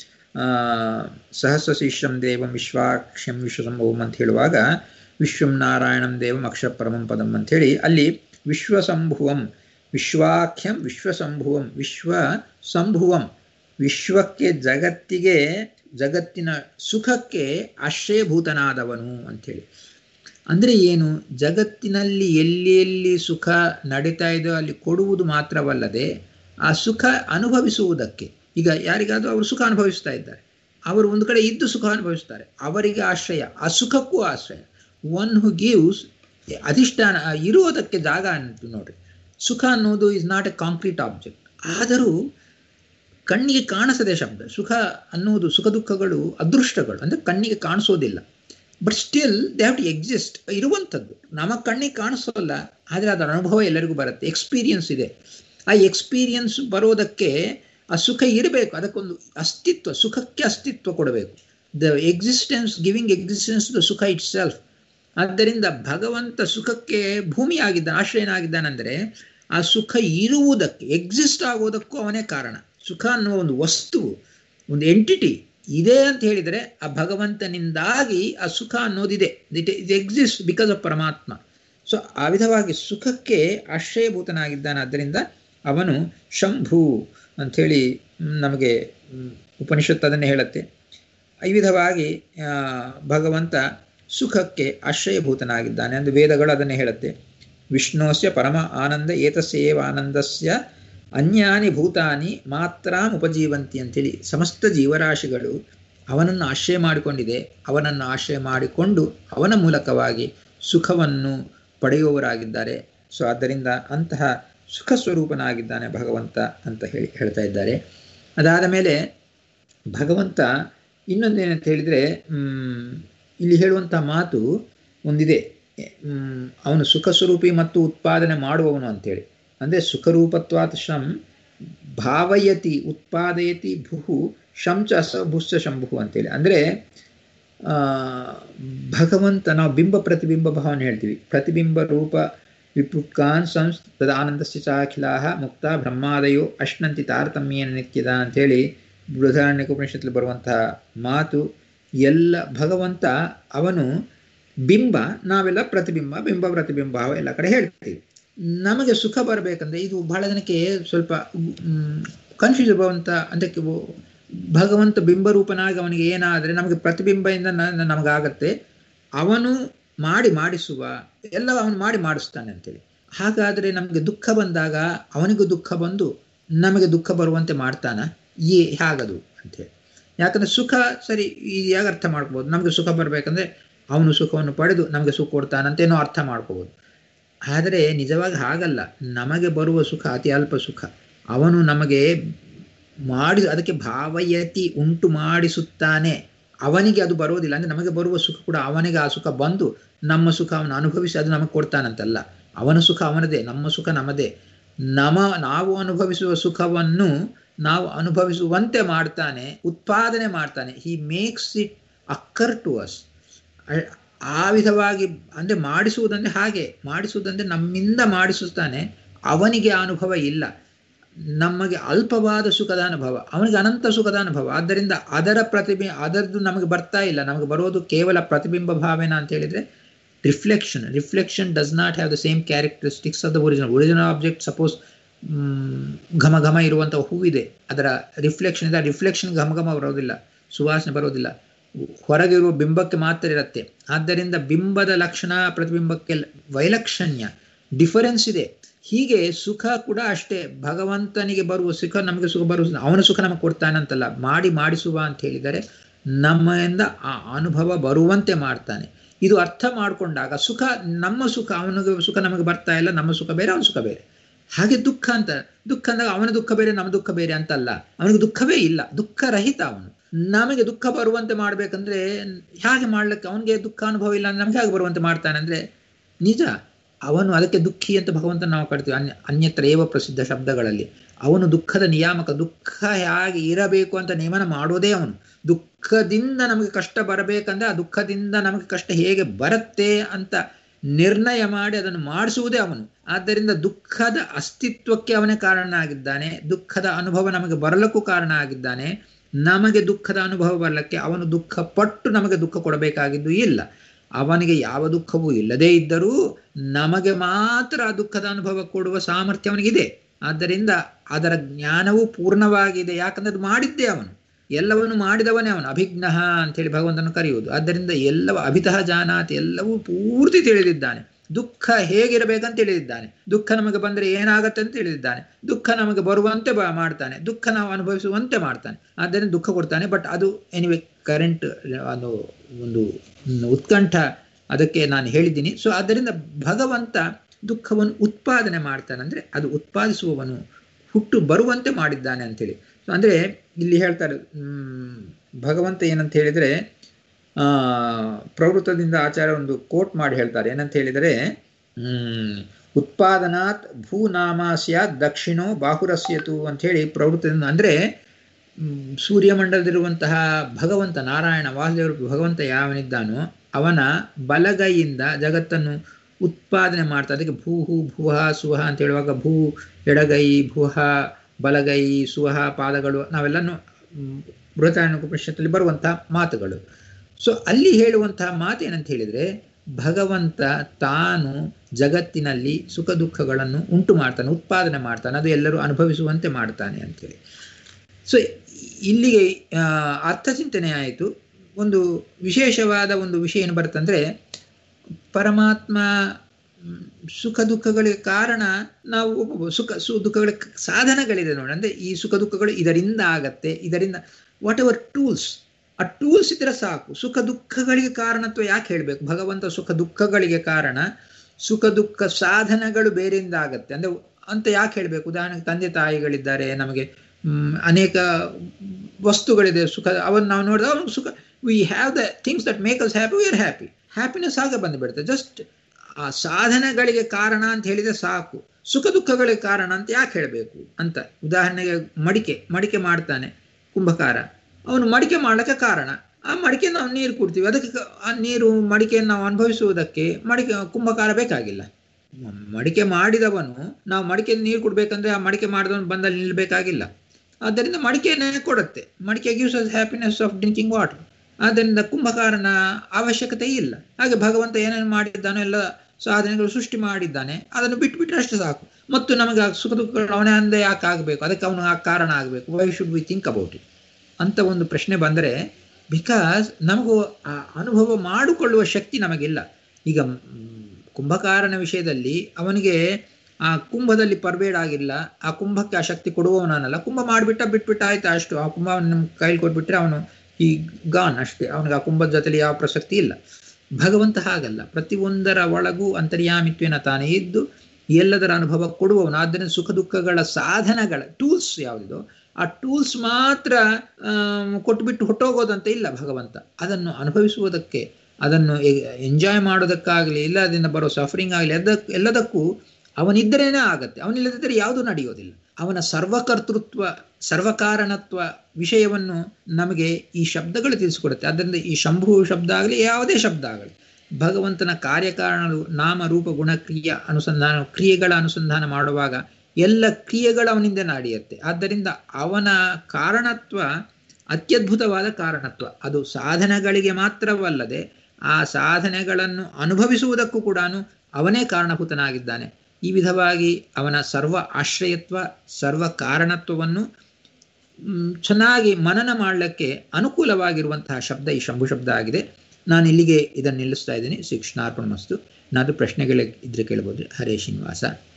ಸಹಸ್ರ ಶಿಷ್ಯಂ ದೇವಂ ವಿಶ್ವಾಕ್ಷಂ ವಿಶ್ವಸಂಭವಂ ಅಂತ ಹೇಳುವಾಗ ವಿಶ್ವಂ ನಾರಾಯಣಂ ದೇವಂ ಅಕ್ಷರ ಪರಮಂ ಪದಂ ಅಂಥೇಳಿ ಅಲ್ಲಿ ವಿಶ್ವಸಂಭುವಂ ವಿಶ್ವಾಖ್ಯಂ ವಿಶ್ವಸಂಭುವಂ ವಿಶ್ವ ಸಂಭುವಂ ವಿಶ್ವಕ್ಕೆ ಜಗತ್ತಿಗೆ ಜಗತ್ತಿನ ಸುಖಕ್ಕೆ ಆಶ್ರಯಭೂತನಾದವನು ಅಂಥೇಳಿ ಅಂದರೆ ಏನು ಜಗತ್ತಿನಲ್ಲಿ ಎಲ್ಲಿ ಎಲ್ಲಿ ಸುಖ ನಡೀತಾ ಇದೆಯೋ ಅಲ್ಲಿ ಕೊಡುವುದು ಮಾತ್ರವಲ್ಲದೆ ಆ ಸುಖ ಅನುಭವಿಸುವುದಕ್ಕೆ ಈಗ ಯಾರಿಗಾದರೂ ಅವರು ಸುಖ ಅನುಭವಿಸ್ತಾ ಇದ್ದಾರೆ ಅವರು ಒಂದು ಕಡೆ ಇದ್ದು ಸುಖ ಅನುಭವಿಸ್ತಾರೆ ಅವರಿಗೆ ಆಶ್ರಯ ಆ ಸುಖಕ್ಕೂ ಆಶ್ರಯ ಒನ್ ಹು ಗಿವ್ಸ್ ಅಧಿಷ್ಠಾನ ಇರುವುದಕ್ಕೆ ಜಾಗ ಅಂತ ನೋಡ್ರಿ ಸುಖ ಅನ್ನೋದು is not a concrete object ಆದರೂ ಕಣ್ಣಿಗೆ ಕಾಣಿಸದೆ ಶಬ್ದ ಸುಖ ಅನ್ನುವುದು ಸುಖ ದುಃಖಗಳು ಅದೃಷ್ಟಗಳು ಅಂದರೆ ಕಣ್ಣಿಗೆ ಕಾಣಿಸೋದಿಲ್ಲ but still they have to exist ಇರುವಂಥದ್ದು ನಮ್ಮ ಕಣ್ಣಿಗೆ ಕಾಣಿಸೋಲ್ಲ ಆದರೆ ಅದರ ಅನುಭವ ಎಲ್ಲರಿಗೂ ಬರುತ್ತೆ ಎಕ್ಸ್ಪೀರಿಯನ್ಸ್ ಇದೆ ಆ ಎಕ್ಸ್ಪೀರಿಯನ್ಸ್ ಬರೋದಕ್ಕೆ ಆ ಸುಖ ಇರಬೇಕು ಅದಕ್ಕೊಂದು ಅಸ್ತಿತ್ವ ಸುಖಕ್ಕೆ ಅಸ್ತಿತ್ವ ಕೊಡಬೇಕು the existence giving existence the ಸುಖ ಇಟ್ ಸೆಲ್ಫ್ ಆದ್ದರಿಂದ ಭಗವಂತ ಸುಖಕ್ಕೆ ಭೂಮಿಯಾಗಿದ್ದಾನೆ ಆಶ್ರಯನಾಗಿದ್ದಾನೆಂದರೆ ಆ ಸುಖ ಇರುವುದಕ್ಕೆ ಎಕ್ಸಿಸ್ಟ್ ಆಗೋದಕ್ಕೂ ಅವನೇ ಕಾರಣ ಸುಖ ಅನ್ನುವ ಒಂದು ವಸ್ತು ಒಂದು ಎಂಟಿಟಿ ಇದೆ ಅಂತ ಹೇಳಿದರೆ ಆ ಭಗವಂತನಿಂದಾಗಿ ಆ ಸುಖ ಅನ್ನೋದಿದೆ it it exist because of ಪರಮಾತ್ಮ ಸೊ ಆ ವಿಧವಾಗಿ ಸುಖಕ್ಕೆ ಆಶ್ರಯಭೂತನಾಗಿದ್ದಾನೆ ಆದ್ದರಿಂದ ಅವನು ಶಂಭು ಅಂಥೇಳಿ ನಮಗೆ ಉಪನಿಷತ್ತು ಅದನ್ನೇ ಹೇಳುತ್ತೆ ಈ ವಿಧವಾಗಿ ಭಗವಂತ ಸುಖಕ್ಕೆ ಆಶ್ರಯಭೂತನಾಗಿದ್ದಾನೆ ಅಂದರೆ ವೇದಗಳು ಅದನ್ನೇ ಹೇಳುತ್ತೆ ವಿಷ್ಣೋಸ್ಯ ಪರಮ ಆನಂದ ಏತಸ್ಯೇವ ಆನಂದಸ್ಯ ಅನ್ಯಾನಿ ಭೂತಾನಿ ಮಾತ್ರಾಂ ಉಪಜೀವಂತಿ ಅಂತೇಳಿ ಸಮಸ್ತ ಜೀವರಾಶಿಗಳು ಅವನನ್ನು ಆಶ್ರಯ ಮಾಡಿಕೊಂಡಿದೆ ಅವನನ್ನು ಆಶ್ರಯ ಮಾಡಿಕೊಂಡು ಅವನ ಮೂಲಕವಾಗಿ ಸುಖವನ್ನು ಪಡೆಯುವವರಾಗಿದ್ದಾರೆ ಸೊ ಆದ್ದರಿಂದ ಅಂತಹ ಸುಖ ಸ್ವರೂಪನಾಗಿದ್ದಾನೆ ಭಗವಂತ ಅಂತ ಹೇಳಿ ಹೇಳ್ತಾ ಇದ್ದಾರೆ ಅದಾದ ಮೇಲೆ ಭಗವಂತ ಇನ್ನೊಂದೇನಂತ ಹೇಳಿದರೆ ಇಲ್ಲಿ ಹೇಳುವಂಥ ಮಾತು ಒಂದಿದೆ ಅವನು ಸುಖ ಸ್ವರೂಪಿ ಮತ್ತು ಉತ್ಪಾದನೆ ಮಾಡುವವನು ಅಂತೇಳಿ ಅಂದರೆ ಸುಖರೂಪತ್ವಾತ್ ಶಂ ಭಾವಯತಿ ಉತ್ಪಾದಯತಿ ಭುಹು ಶಂಚ ಸ ಭುಶ್ಚ ಶಂಭು ಅಂತೇಳಿ ಅಂದರೆ ಭಗವಂತ ನಾವು ಬಿಂಬ ಪ್ರತಿಬಿಂಬ ಭಾವನೆ ಹೇಳ್ತೀವಿ ಪ್ರತಿಬಿಂಬ ರೂಪ ವಿಪುಕ್ಕಾನ್ ಸಂಸ್ ತದಾನಂದಸ್ಯ ಚಾಖಿಲಾ ಮುಕ್ತ ಬ್ರಹ್ಮಾದಯೋ ಅಶ್ನಂತಿ ತಾರತಮ್ಯೇನ ನಿತ್ಯದ ಅಂಥೇಳಿ ಬೃಹದಾರಣ್ಯಕ ಉಪನಿಷತ್ತಲ್ಲಿ ಬರುವಂತಹ ಮಾತು ಎಲ್ಲ ಭಗವಂತ ಅವನು ಬಿಂಬ ನಾವೆಲ್ಲ ಪ್ರತಿಬಿಂಬ ಬಿಂಬ ಪ್ರತಿಬಿಂಬ ಎಲ್ಲ ಕಡೆ ಹೇಳ್ತೀವಿ ನಮಗೆ ಸುಖ ಬರಬೇಕಂದ್ರೆ ಇದು ಬಹಳ ಜನಕ್ಕೆ ಸ್ವಲ್ಪ ಕನ್ಫ್ಯೂಸ್ ಬರುವಂತ ಅದಕ್ಕೆ ಭಗವಂತ ಬಿಂಬರೂಪನಾಗಿ ಅವನಿಗೆ ಏನಾದರೆ ನಮಗೆ ಪ್ರತಿಬಿಂಬದಿಂದ ನಮಗಾಗತ್ತೆ ಅವನು ಮಾಡಿ ಮಾಡಿಸುವ ಎಲ್ಲ ಅವನು ಮಾಡಿ ಮಾಡಿಸ್ತಾನೆ ಅಂತೇಳಿ ಹಾಗಾದರೆ ನಮಗೆ ದುಃಖ ಬಂದಾಗ ಅವನಿಗೂ ದುಃಖ ಬಂದು ನಮಗೆ ದುಃಖ ಬರುವಂತೆ ಮಾಡ್ತಾನ ಏ ಹೇಗದು ಅಂತೇಳಿ ಯಾಕಂದ್ರೆ ಸುಖ ಸರಿ ಹೇಗೆ ಅರ್ಥ ಮಾಡ್ಕೋಬೋದು ನಮಗೆ ಸುಖ ಬರಬೇಕಂದ್ರೆ ಅವನು ಸುಖವನ್ನು ಪಡೆದು ನಮಗೆ ಸುಖ ಕೊಡ್ತಾನಂತೇನೋ ಅರ್ಥ ಮಾಡ್ಕೋಬೋದು ಆದರೆ ನಿಜವಾಗಿ ಹಾಗಲ್ಲ ನಮಗೆ ಬರುವ ಸುಖ ಅತಿ ಅಲ್ಪ ಸುಖ ಅವನು ನಮಗೆ ಮಾಡಿ ಅದಕ್ಕೆ ಭಾವಯತಿ ಉಂಟು ಮಾಡಿಸುತ್ತಾನೆ ಅವನಿಗೆ ಅದು ಬರೋದಿಲ್ಲ ಅಂದ್ರೆ ನಮಗೆ ಬರುವ ಸುಖ ಕೂಡ ಅವನಿಗೆ ಆ ಸುಖ ಬಂದು ನಮ್ಮ ಸುಖ ಅವನು ಅನುಭವಿಸಿ ಅದು ನಮಗೆ ಕೊಡ್ತಾನಂತಲ್ಲ ಅವನ ಸುಖ ಅವನದೇ ನಮ್ಮ ಸುಖ ನಮ್ಮದೇ ನಮ ನಾವು ಅನುಭವಿಸುವ ಸುಖವನ್ನು ನಾವು ಅನುಭವಿಸುವಂತೆ ಮಾಡ್ತಾನೆ ಉತ್ಪಾದನೆ ಮಾಡ್ತಾನೆ he makes it occur to us ಆ ವಿಧವಾಗಿ ಅಂದರೆ ಮಾಡಿಸುವುದಂದ್ರೆ ಹಾಗೆ ಮಾಡಿಸುವುದಂದ್ರೆ ನಮ್ಮಿಂದ ಮಾಡಿಸುತ್ತಾನೆ ಅವನಿಗೆ ಅನುಭವ ಇಲ್ಲ ನಮಗೆ ಅಲ್ಪವಾದ ಸುಖದ ಅನುಭವ ಅವನಿಗೆ ಅನಂತ ಸುಖದ ಅನುಭವ ಆದ್ದರಿಂದ ಅದರ ಪ್ರತಿಬಿಂಬ ಅದರದ್ದು ನಮಗೆ ಬರ್ತಾ ಇಲ್ಲ ನಮಗೆ ಬರೋದು ಕೇವಲ ಪ್ರತಿಬಿಂಬ ಭಾವನ ಅಂತ ಹೇಳಿದ್ರೆ reflection reflection does not have the same characteristics of the original original object suppose ಘಮ ಘಮ ಇರುವಂಥ ಹೂವಿದೆ ಅದರ ರಿಫ್ಲೆಕ್ಷನ್ ಇದೆ ರಿಫ್ಲೆಕ್ಷನ್ ಘಮ ಘಮ ಬರೋದಿಲ್ಲ ಸುವಾಸನೆ ಬರೋದಿಲ್ಲ ಹೊರಗಿರುವ ಬಿಂಬಕ್ಕೆ ಮಾತ್ರ ಇರುತ್ತೆ ಆದ್ದರಿಂದ ಬಿಂಬದ ಲಕ್ಷಣ ಪ್ರತಿಬಿಂಬಕ್ಕೆ ವೈಲಕ್ಷಣ್ಯ ಡಿಫರೆನ್ಸ್ ಇದೆ ಹೀಗೆ ಸುಖ ಕೂಡ ಅಷ್ಟೇ ಭಗವಂತನಿಗೆ ಬರುವ ಸುಖ ನಮಗೆ ಸುಖ ಬರುವ ಅವನ ಸುಖ ನಮಗೆ ಕೊಡ್ತಾನಂತಲ್ಲ ಮಾಡಿ ಮಾಡಿಸುವ ಅಂತ ಹೇಳಿದರೆ ನಮ್ಮಿಂದ ಆ ಅನುಭವ ಬರುವಂತೆ ಮಾಡ್ತಾನೆ ಇದು ಅರ್ಥ ಮಾಡಿಕೊಂಡಾಗ ಸುಖ ನಮ್ಮ ಸುಖ ಅವನಿಗೆ ಸುಖ ನಮಗೆ ಬರ್ತಾ ಇಲ್ಲ ನಮ್ಮ ಸುಖ ಬೇರೆ ಅವನ ಸುಖ ಬೇರೆ ಹಾಗೆ ದುಃಖ ಅಂತ ದುಃಖ ಅಂದಾಗ ಅವನ ದುಃಖ ಬೇರೆ ನಮ್ಮ ದುಃಖ ಬೇರೆ ಅಂತಲ್ಲ ಅವನಿಗೆ ದುಃಖವೇ ಇಲ್ಲ ದುಃಖ ರಹಿತ ಅವನು ನಮಗೆ ದುಃಖ ಬರುವಂತೆ ಮಾಡ್ಬೇಕಂದ್ರೆ ಹೇಗೆ ಮಾಡ್ಲಿಕ್ಕೆ ಅವನಿಗೆ ದುಃಖ ಅನುಭವ ಇಲ್ಲ ನಮ್ಗೆ ಹೇಗೆ ಬರುವಂತೆ ಮಾಡ್ತಾನೆ ಅಂದ್ರೆ ನಿಜ ಅವನು ಅದಕ್ಕೆ ದುಃಖಿ ಅಂತ ಭಗವಂತ ನಾವು ಕಟ್ತೀವಿ ಅನ್ಯ ಅನ್ಯತ್ರ ಏವ ಪ್ರಸಿದ್ಧ ಶಬ್ದಗಳಲ್ಲಿ ಅವನು ದುಃಖದ ನಿಯಾಮಕ ದುಃಖ ಹೇಗೆ ಇರಬೇಕು ಅಂತ ನೇಮನ ಮಾಡೋದೇ ಅವನು ದುಃಖದಿಂದ ನಮಗೆ ಕಷ್ಟ ಬರಬೇಕಂದ್ರೆ ಆ ದುಃಖದಿಂದ ನಮಗೆ ಕಷ್ಟ ಹೇಗೆ ಬರುತ್ತೆ ಅಂತ ನಿರ್ಣಯ ಮಾಡಿ ಅದನ್ನು ಮಾಡಿಸುವುದೇ ಅವನು ಆದ್ದರಿಂದ ದುಃಖದ ಅಸ್ತಿತ್ವಕ್ಕೆ ಅವನೇ ಕಾರಣ ಆಗಿದ್ದಾನೆ ದುಃಖದ ಅನುಭವ ನಮಗೆ ಬರಲಕ್ಕೂ ಕಾರಣ ಆಗಿದ್ದಾನೆ ನಮಗೆ ದುಃಖದ ಅನುಭವ ಬರಲಿಕ್ಕೆ ಅವನು ದುಃಖ ಪಟ್ಟು ನಮಗೆ ದುಃಖ ಕೊಡಬೇಕಾಗಿದ್ದು ಇಲ್ಲ ಅವನಿಗೆ ಯಾವ ದುಃಖವೂ ಇಲ್ಲದೇ ಇದ್ದರೂ ನಮಗೆ ಮಾತ್ರ ಆ ದುಃಖದ ಅನುಭವ ಕೊಡುವ ಸಾಮರ್ಥ್ಯ ಅವನಿಗಿದೆ ಆದ್ದರಿಂದ ಅದರ ಜ್ಞಾನವೂ ಪೂರ್ಣವಾಗಿದೆ ಯಾಕಂದ್ರೆ ಅದು ಮಾಡಿದ್ದೇ ಅವನು ಎಲ್ಲವನ್ನು ಮಾಡಿದವನೇ ಅವನು ಅಭಿಜ್ಞ ಅಂತೇಳಿ ಭಗವಂತನು ಕರೆಯುವುದು ಆದ್ದರಿಂದ ಎಲ್ಲವ ಅಭಿತಃ ಜಾನಾತಿ ಎಲ್ಲವೂ ಪೂರ್ತಿ ತಿಳಿದಿದ್ದಾನೆ ದುಃಖ ಹೇಗಿರಬೇಕಂತ ತಿಳಿದಿದ್ದಾನೆ ದುಃಖ ನಮಗೆ ಬಂದರೆ ಏನಾಗತ್ತೆ ಅಂತ ತಿಳಿದಿದ್ದಾನೆ ದುಃಖ ನಮಗೆ ಬರುವಂತೆ ಬ ಮಾಡ್ತಾನೆ ದುಃಖ ನಾವು ಅನುಭವಿಸುವಂತೆ ಮಾಡ್ತಾನೆ ಆದ್ದರಿಂದ ದುಃಖ ಕೊಡ್ತಾನೆ ಬಟ್ ಅದು ಎನಿವೆ ಕರೆಂಟ್ ಅದು ಒಂದು ಉತ್ಕಂಠ ಅದಕ್ಕೆ ನಾನು ಹೇಳಿದ್ದೀನಿ ಸೊ ಆದ್ದರಿಂದ ಭಗವಂತ ದುಃಖವನ್ನು ಉತ್ಪಾದನೆ ಮಾಡ್ತಾನೆ ಅಂದರೆ ಅದು ಉತ್ಪಾದಿಸುವವನು ಹುಟ್ಟು ಬರುವಂತೆ ಮಾಡಿದ್ದಾನೆ ಅಂತೇಳಿ ಸೊ ಅಂದರೆ ಇಲ್ಲಿ ಹೇಳ್ತಾರೆ ಭಗವಂತ ಏನಂತ ಹೇಳಿದರೆ ಪ್ರವೃತ್ತದಿಂದ ಆಚಾರ್ಯ ಒಂದು ಕೋಟ್ ಮಾಡಿ ಹೇಳ್ತಾರೆ ಏನಂತ ಹೇಳಿದರೆ ಉತ್ಪಾದನಾತ್ ಭೂನಾಮಾಸ್ಯ ದಕ್ಷಿಣೋ ಬಾಹುರಸ್ಯತು ಅಂತ ಹೇಳಿ ಪ್ರವೃತ್ತದಿಂದ ಅಂದರೆ ಸೂರ್ಯಮಂಡಲದಲ್ಲಿರುವಂತಹ ಭಗವಂತ ನಾರಾಯಣ ವಾಸುದೇವ ಭಗವಂತ ಯಾವನಿದ್ದಾನೋ ಅವನ ಬಲಗೈಯಿಂದ ಜಗತ್ತನ್ನು ಉತ್ಪಾದನೆ ಮಾಡ್ತಾ ಅದಕ್ಕೆ ಭೂಹು ಭುವಹ ಸುವಹ ಅಂತ ಹೇಳುವಾಗ ಭೂ ಎಡಗೈ ಭುವಹ ಬಲಗೈ ಸುವಹ ಪಾದಗಳು ನಾವೆಲ್ಲನೂ ಬೃಹತಾರಣ್ಯ ಉಪನಿಷತ್ತಲ್ಲಿ ಬರುವಂತಹ ಮಾತುಗಳು ಸೊ ಅಲ್ಲಿ ಹೇಳುವಂತಹ ಮಾತು ಏನಂತ ಹೇಳಿದರೆ ಭಗವಂತ ತಾನು ಜಗತ್ತಿನಲ್ಲಿ ಸುಖ ದುಃಖಗಳನ್ನು ಉಂಟು ಮಾಡ್ತಾನೆ ಉತ್ಪಾದನೆ ಮಾಡ್ತಾನೆ ಅದು ಎಲ್ಲರೂ ಅನುಭವಿಸುವಂತೆ ಮಾಡ್ತಾನೆ ಅಂತೇಳಿ ಸೊ ಇಲ್ಲಿಗೆ ಅರ್ಥಚಿಂತನೆ ಆಯಿತು ಒಂದು ವಿಶೇಷವಾದ ಒಂದು ವಿಷಯ ಏನು ಬರುತ್ತಂದ್ರೆ ಪರಮಾತ್ಮ ಸುಖ ದುಃಖಗಳಿಗೆ ಕಾರಣ ನಾವು ಸುಖ ಸು ದುಃಖಗಳ ಸಾಧನಗಳಿದೆ ನೋಡಿ ಅಂದರೆ ಈ ಸುಖ ದುಃಖಗಳು ಇದರಿಂದ ಆಗತ್ತೆ ಇದರಿಂದ ವಾಟ್ ಎವರ್ ಟೂಲ್ಸ್ ಆ ಟೂಲ್ಸ್ ಇದ್ರೆ ಸಾಕು ಸುಖ ದುಃಖಗಳಿಗೆ ಕಾರಣತ್ವ ಯಾಕೆ ಹೇಳಬೇಕು ಭಗವಂತ ಸುಖ ದುಃಖಗಳಿಗೆ ಕಾರಣ ಸುಖ ದುಃಖ ಸಾಧನಗಳು ಬೇರೆಯಿಂದ ಆಗತ್ತೆ ಅಂದರೆ ಅಂತ ಯಾಕೆ ಹೇಳಬೇಕು ಉದಾಹರಣೆಗೆ ತಂದೆ ತಾಯಿಗಳಿದ್ದಾರೆ ನಮಗೆ ಅನೇಕ ವಸ್ತುಗಳಿದೆ ಸುಖ ಅವನ್ನ ನಾವು ನೋಡಿದ್ರೆ ಅವ್ರಿಗೆ ಸುಖ we have the things that make us happy we are happy happiness ಆಗ ಬಂದುಬಿಡುತ್ತೆ ಜಸ್ಟ್ ಆ ಸಾಧನಗಳಿಗೆ ಕಾರಣ ಅಂತ ಹೇಳಿದ್ರೆ ಸಾಕು ಸುಖ ದುಃಖಗಳಿಗೆ ಕಾರಣ ಅಂತ ಯಾಕೆ ಹೇಳಬೇಕು ಅಂತ ಉದಾಹರಣೆಗೆ ಮಡಿಕೆ ಮಡಿಕೆ ಮಾಡ್ತಾನೆ ಕುಂಭಕಾರ ಅವನು ಮಡಿಕೆ ಮಾಡಲಿಕ್ಕೆ ಕಾರಣ ಆ ಮಡಿಕೆ ನಾವು ನೀರು ಕೊಡ್ತೀವಿ ಅದಕ್ಕೆ ಆ ನೀರು ಮಡಿಕೆಯನ್ನು ನಾವು ಅನುಭವಿಸುವುದಕ್ಕೆ ಮಡಿಕೆ ಕುಂಭಕಾರ ಬೇಕಾಗಿಲ್ಲ ಮಡಿಕೆ ಮಾಡಿದವನು ನಾವು ಮಡಿಕೆ ನೀರು ಕೊಡ್ಬೇಕಂದ್ರೆ ಆ ಮಡಿಕೆ ಮಾಡಿದವನು ಬಂದಲ್ಲಿ ನಿಲ್ಲಬೇಕಾಗಿಲ್ಲ ಆದ್ದರಿಂದ ಮಡಿಕೆನೇ ಕೊಡುತ್ತೆ ಮಡಿಕೆ gives us happiness of drinking water ಆದ್ದರಿಂದ ಕುಂಭಕಾರನ ಅವಶ್ಯಕತೆ ಇಲ್ಲ ಹಾಗೆ ಭಗವಂತ ಏನೇನು ಮಾಡಿದ್ದಾನೋ ಎಲ್ಲ ಸಾಧನೆಗಳು ಸೃಷ್ಟಿ ಮಾಡಿದ್ದಾನೆ ಅದನ್ನು ಬಿಟ್ಬಿಟ್ರೆ ಅಷ್ಟು ಸಾಕು ಮತ್ತು ನಮಗೆ ಆ ಸುಖ ದುಃಖಗಳು ಅವನೇ ಅಂದೇ ಯಾಕೆ ಆಗಬೇಕು ಅದಕ್ಕೆ ಅವನು ಆ ಕಾರಣ ಆಗಬೇಕು why should we think about it ಅಂತ ಒಂದು ಪ್ರಶ್ನೆ ಬಂದರೆ ಬಿಕಾಸ್ ನಮಗೂ ಆ ಅನುಭವ ಮಾಡಿಕೊಳ್ಳುವ ಶಕ್ತಿ ನಮಗಿಲ್ಲ ಈಗ ಮ್, ಕುಂಭಕಾರನ ವಿಷಯದಲ್ಲಿ ಅವನಿಗೆ ಆ ಕುಂಭದಲ್ಲಿ ಪರ್ಬೇಡ್ ಆಗಿಲ್ಲ ಆ ಕುಂಭಕ್ಕೆ ಆ ಶಕ್ತಿ ಕೊಡುವವನಲ್ಲ ಕುಂಭ ಮಾಡಿಬಿಟ್ಟ ಬಿಟ್ಬಿಟ್ಟ ಆಯ್ತು ಅಷ್ಟು ಆ ಕುಂಭ ನಮ್ಮ ಕೈಲಿ ಕೊಟ್ಬಿಟ್ರೆ ಅವನು ಈ ಗಾನ್ ಅಷ್ಟೇ ಅವನಿಗೆ ಆ ಕುಂಭದ ಜೊತೆಲಿ ಯಾವ ಪ್ರಸಕ್ತಿ ಇಲ್ಲ ಭಗವಂತ ಹಾಗಲ್ಲ ಪ್ರತಿಯೊಂದರ ಒಳಗೂ ಅಂತರ್ಯಾಮಿತ್ವೇನ ತಾನೇ ಇದ್ದು ಎಲ್ಲದರ ಅನುಭವ ಕೊಡುವವನು ಆದ್ದರಿಂದ ಸುಖ ದುಃಖಗಳ ಸಾಧನಗಳ ಟೂಲ್ಸ್ ಯಾವುದಿದೋ ಆ ಟೂಲ್ಸ್ ಮಾತ್ರ ಆಮ್, ಕೊಟ್ಬಿಟ್ಟು ಹೊಟ್ಟೋಗೋದಂತ ಇಲ್ಲ ಭಗವಂತ ಅದನ್ನು ಅನುಭವಿಸುವುದಕ್ಕೆ ಅದನ್ನು ಎಂಜಾಯ್ ಮಾಡೋದಕ್ಕಾಗಲಿ ಇಲ್ಲ ಅದರಿಂದ ಬರೋ ಸಫರಿಂಗ್ ಆಗಲಿ ಅದಕ್ಕೆ ಎಲ್ಲದಕ್ಕೂ ಅವನಿದ್ದರೇನೇ ಆಗತ್ತೆ ಅವನಿಲ್ಲದಿದ್ದರೆ ಯಾವುದೂ ನಡೆಯೋದಿಲ್ಲ ಅವನ ಸರ್ವಕರ್ತೃತ್ವ ಸರ್ವಕಾರಣತ್ವ ವಿಷಯವನ್ನು ನಮಗೆ ಈ ಶಬ್ದಗಳು ತಿಳಿಸಿಕೊಡುತ್ತೆ ಆದ್ದರಿಂದ ಈ ಶಂಭು ಶಬ್ದ ಆಗಲಿ ಯಾವುದೇ ಶಬ್ದ ಆಗಲಿ ಭಗವಂತನ ಕಾರ್ಯಕಾರಣಗಳು ನಾಮ ರೂಪ ಗುಣ ಕ್ರಿಯೆ ಅನುಸಂಧಾನ ಕ್ರಿಯೆಗಳ ಅನುಸಂಧಾನ ಮಾಡುವಾಗ ಎಲ್ಲ ಕ್ರಿಯೆಗಳು ಅವನಿಂದ ನಡೆಯುತ್ತೆ ಆದ್ದರಿಂದ ಅವನ ಕಾರಣತ್ವ ಅತ್ಯದ್ಭುತವಾದ ಕಾರಣತ್ವ ಅದು ಸಾಧನಗಳಿಗೆ ಮಾತ್ರವಲ್ಲದೆ ಆ ಸಾಧನೆಗಳನ್ನು ಅನುಭವಿಸುವುದಕ್ಕೂ ಕೂಡ ಅವನೇ ಕಾರಣಭೂತನಾಗಿದ್ದಾನೆ ಈ ವಿಧವಾಗಿ ಅವನ ಸರ್ವ ಆಶ್ರಯತ್ವ ಸರ್ವ ಕಾರಣತ್ವವನ್ನು ಮ್, ಚೆನ್ನಾಗಿ ಮನನ ಮಾಡಲಿಕ್ಕೆ ಅನುಕೂಲವಾಗಿರುವಂತಹ ಶಬ್ದ ಈ ಶಂಭು ಶಬ್ದ ಆಗಿದೆ ನಾನು ಇಲ್ಲಿಗೆ ಇದನ್ನು ನಿಲ್ಲಿಸ್ತಾ ಇದ್ದೀನಿ ಶ್ರೀ ಕೃಷ್ಣಾರ್ಪಣ ಮಸ್ತು ನಾದು ಪ್ರಶ್ನೆಗಳ ಇದ್ರೆ ಕೇಳ್ಬೋದು ಹರೇ ಶ್ರೀನಿವಾಸ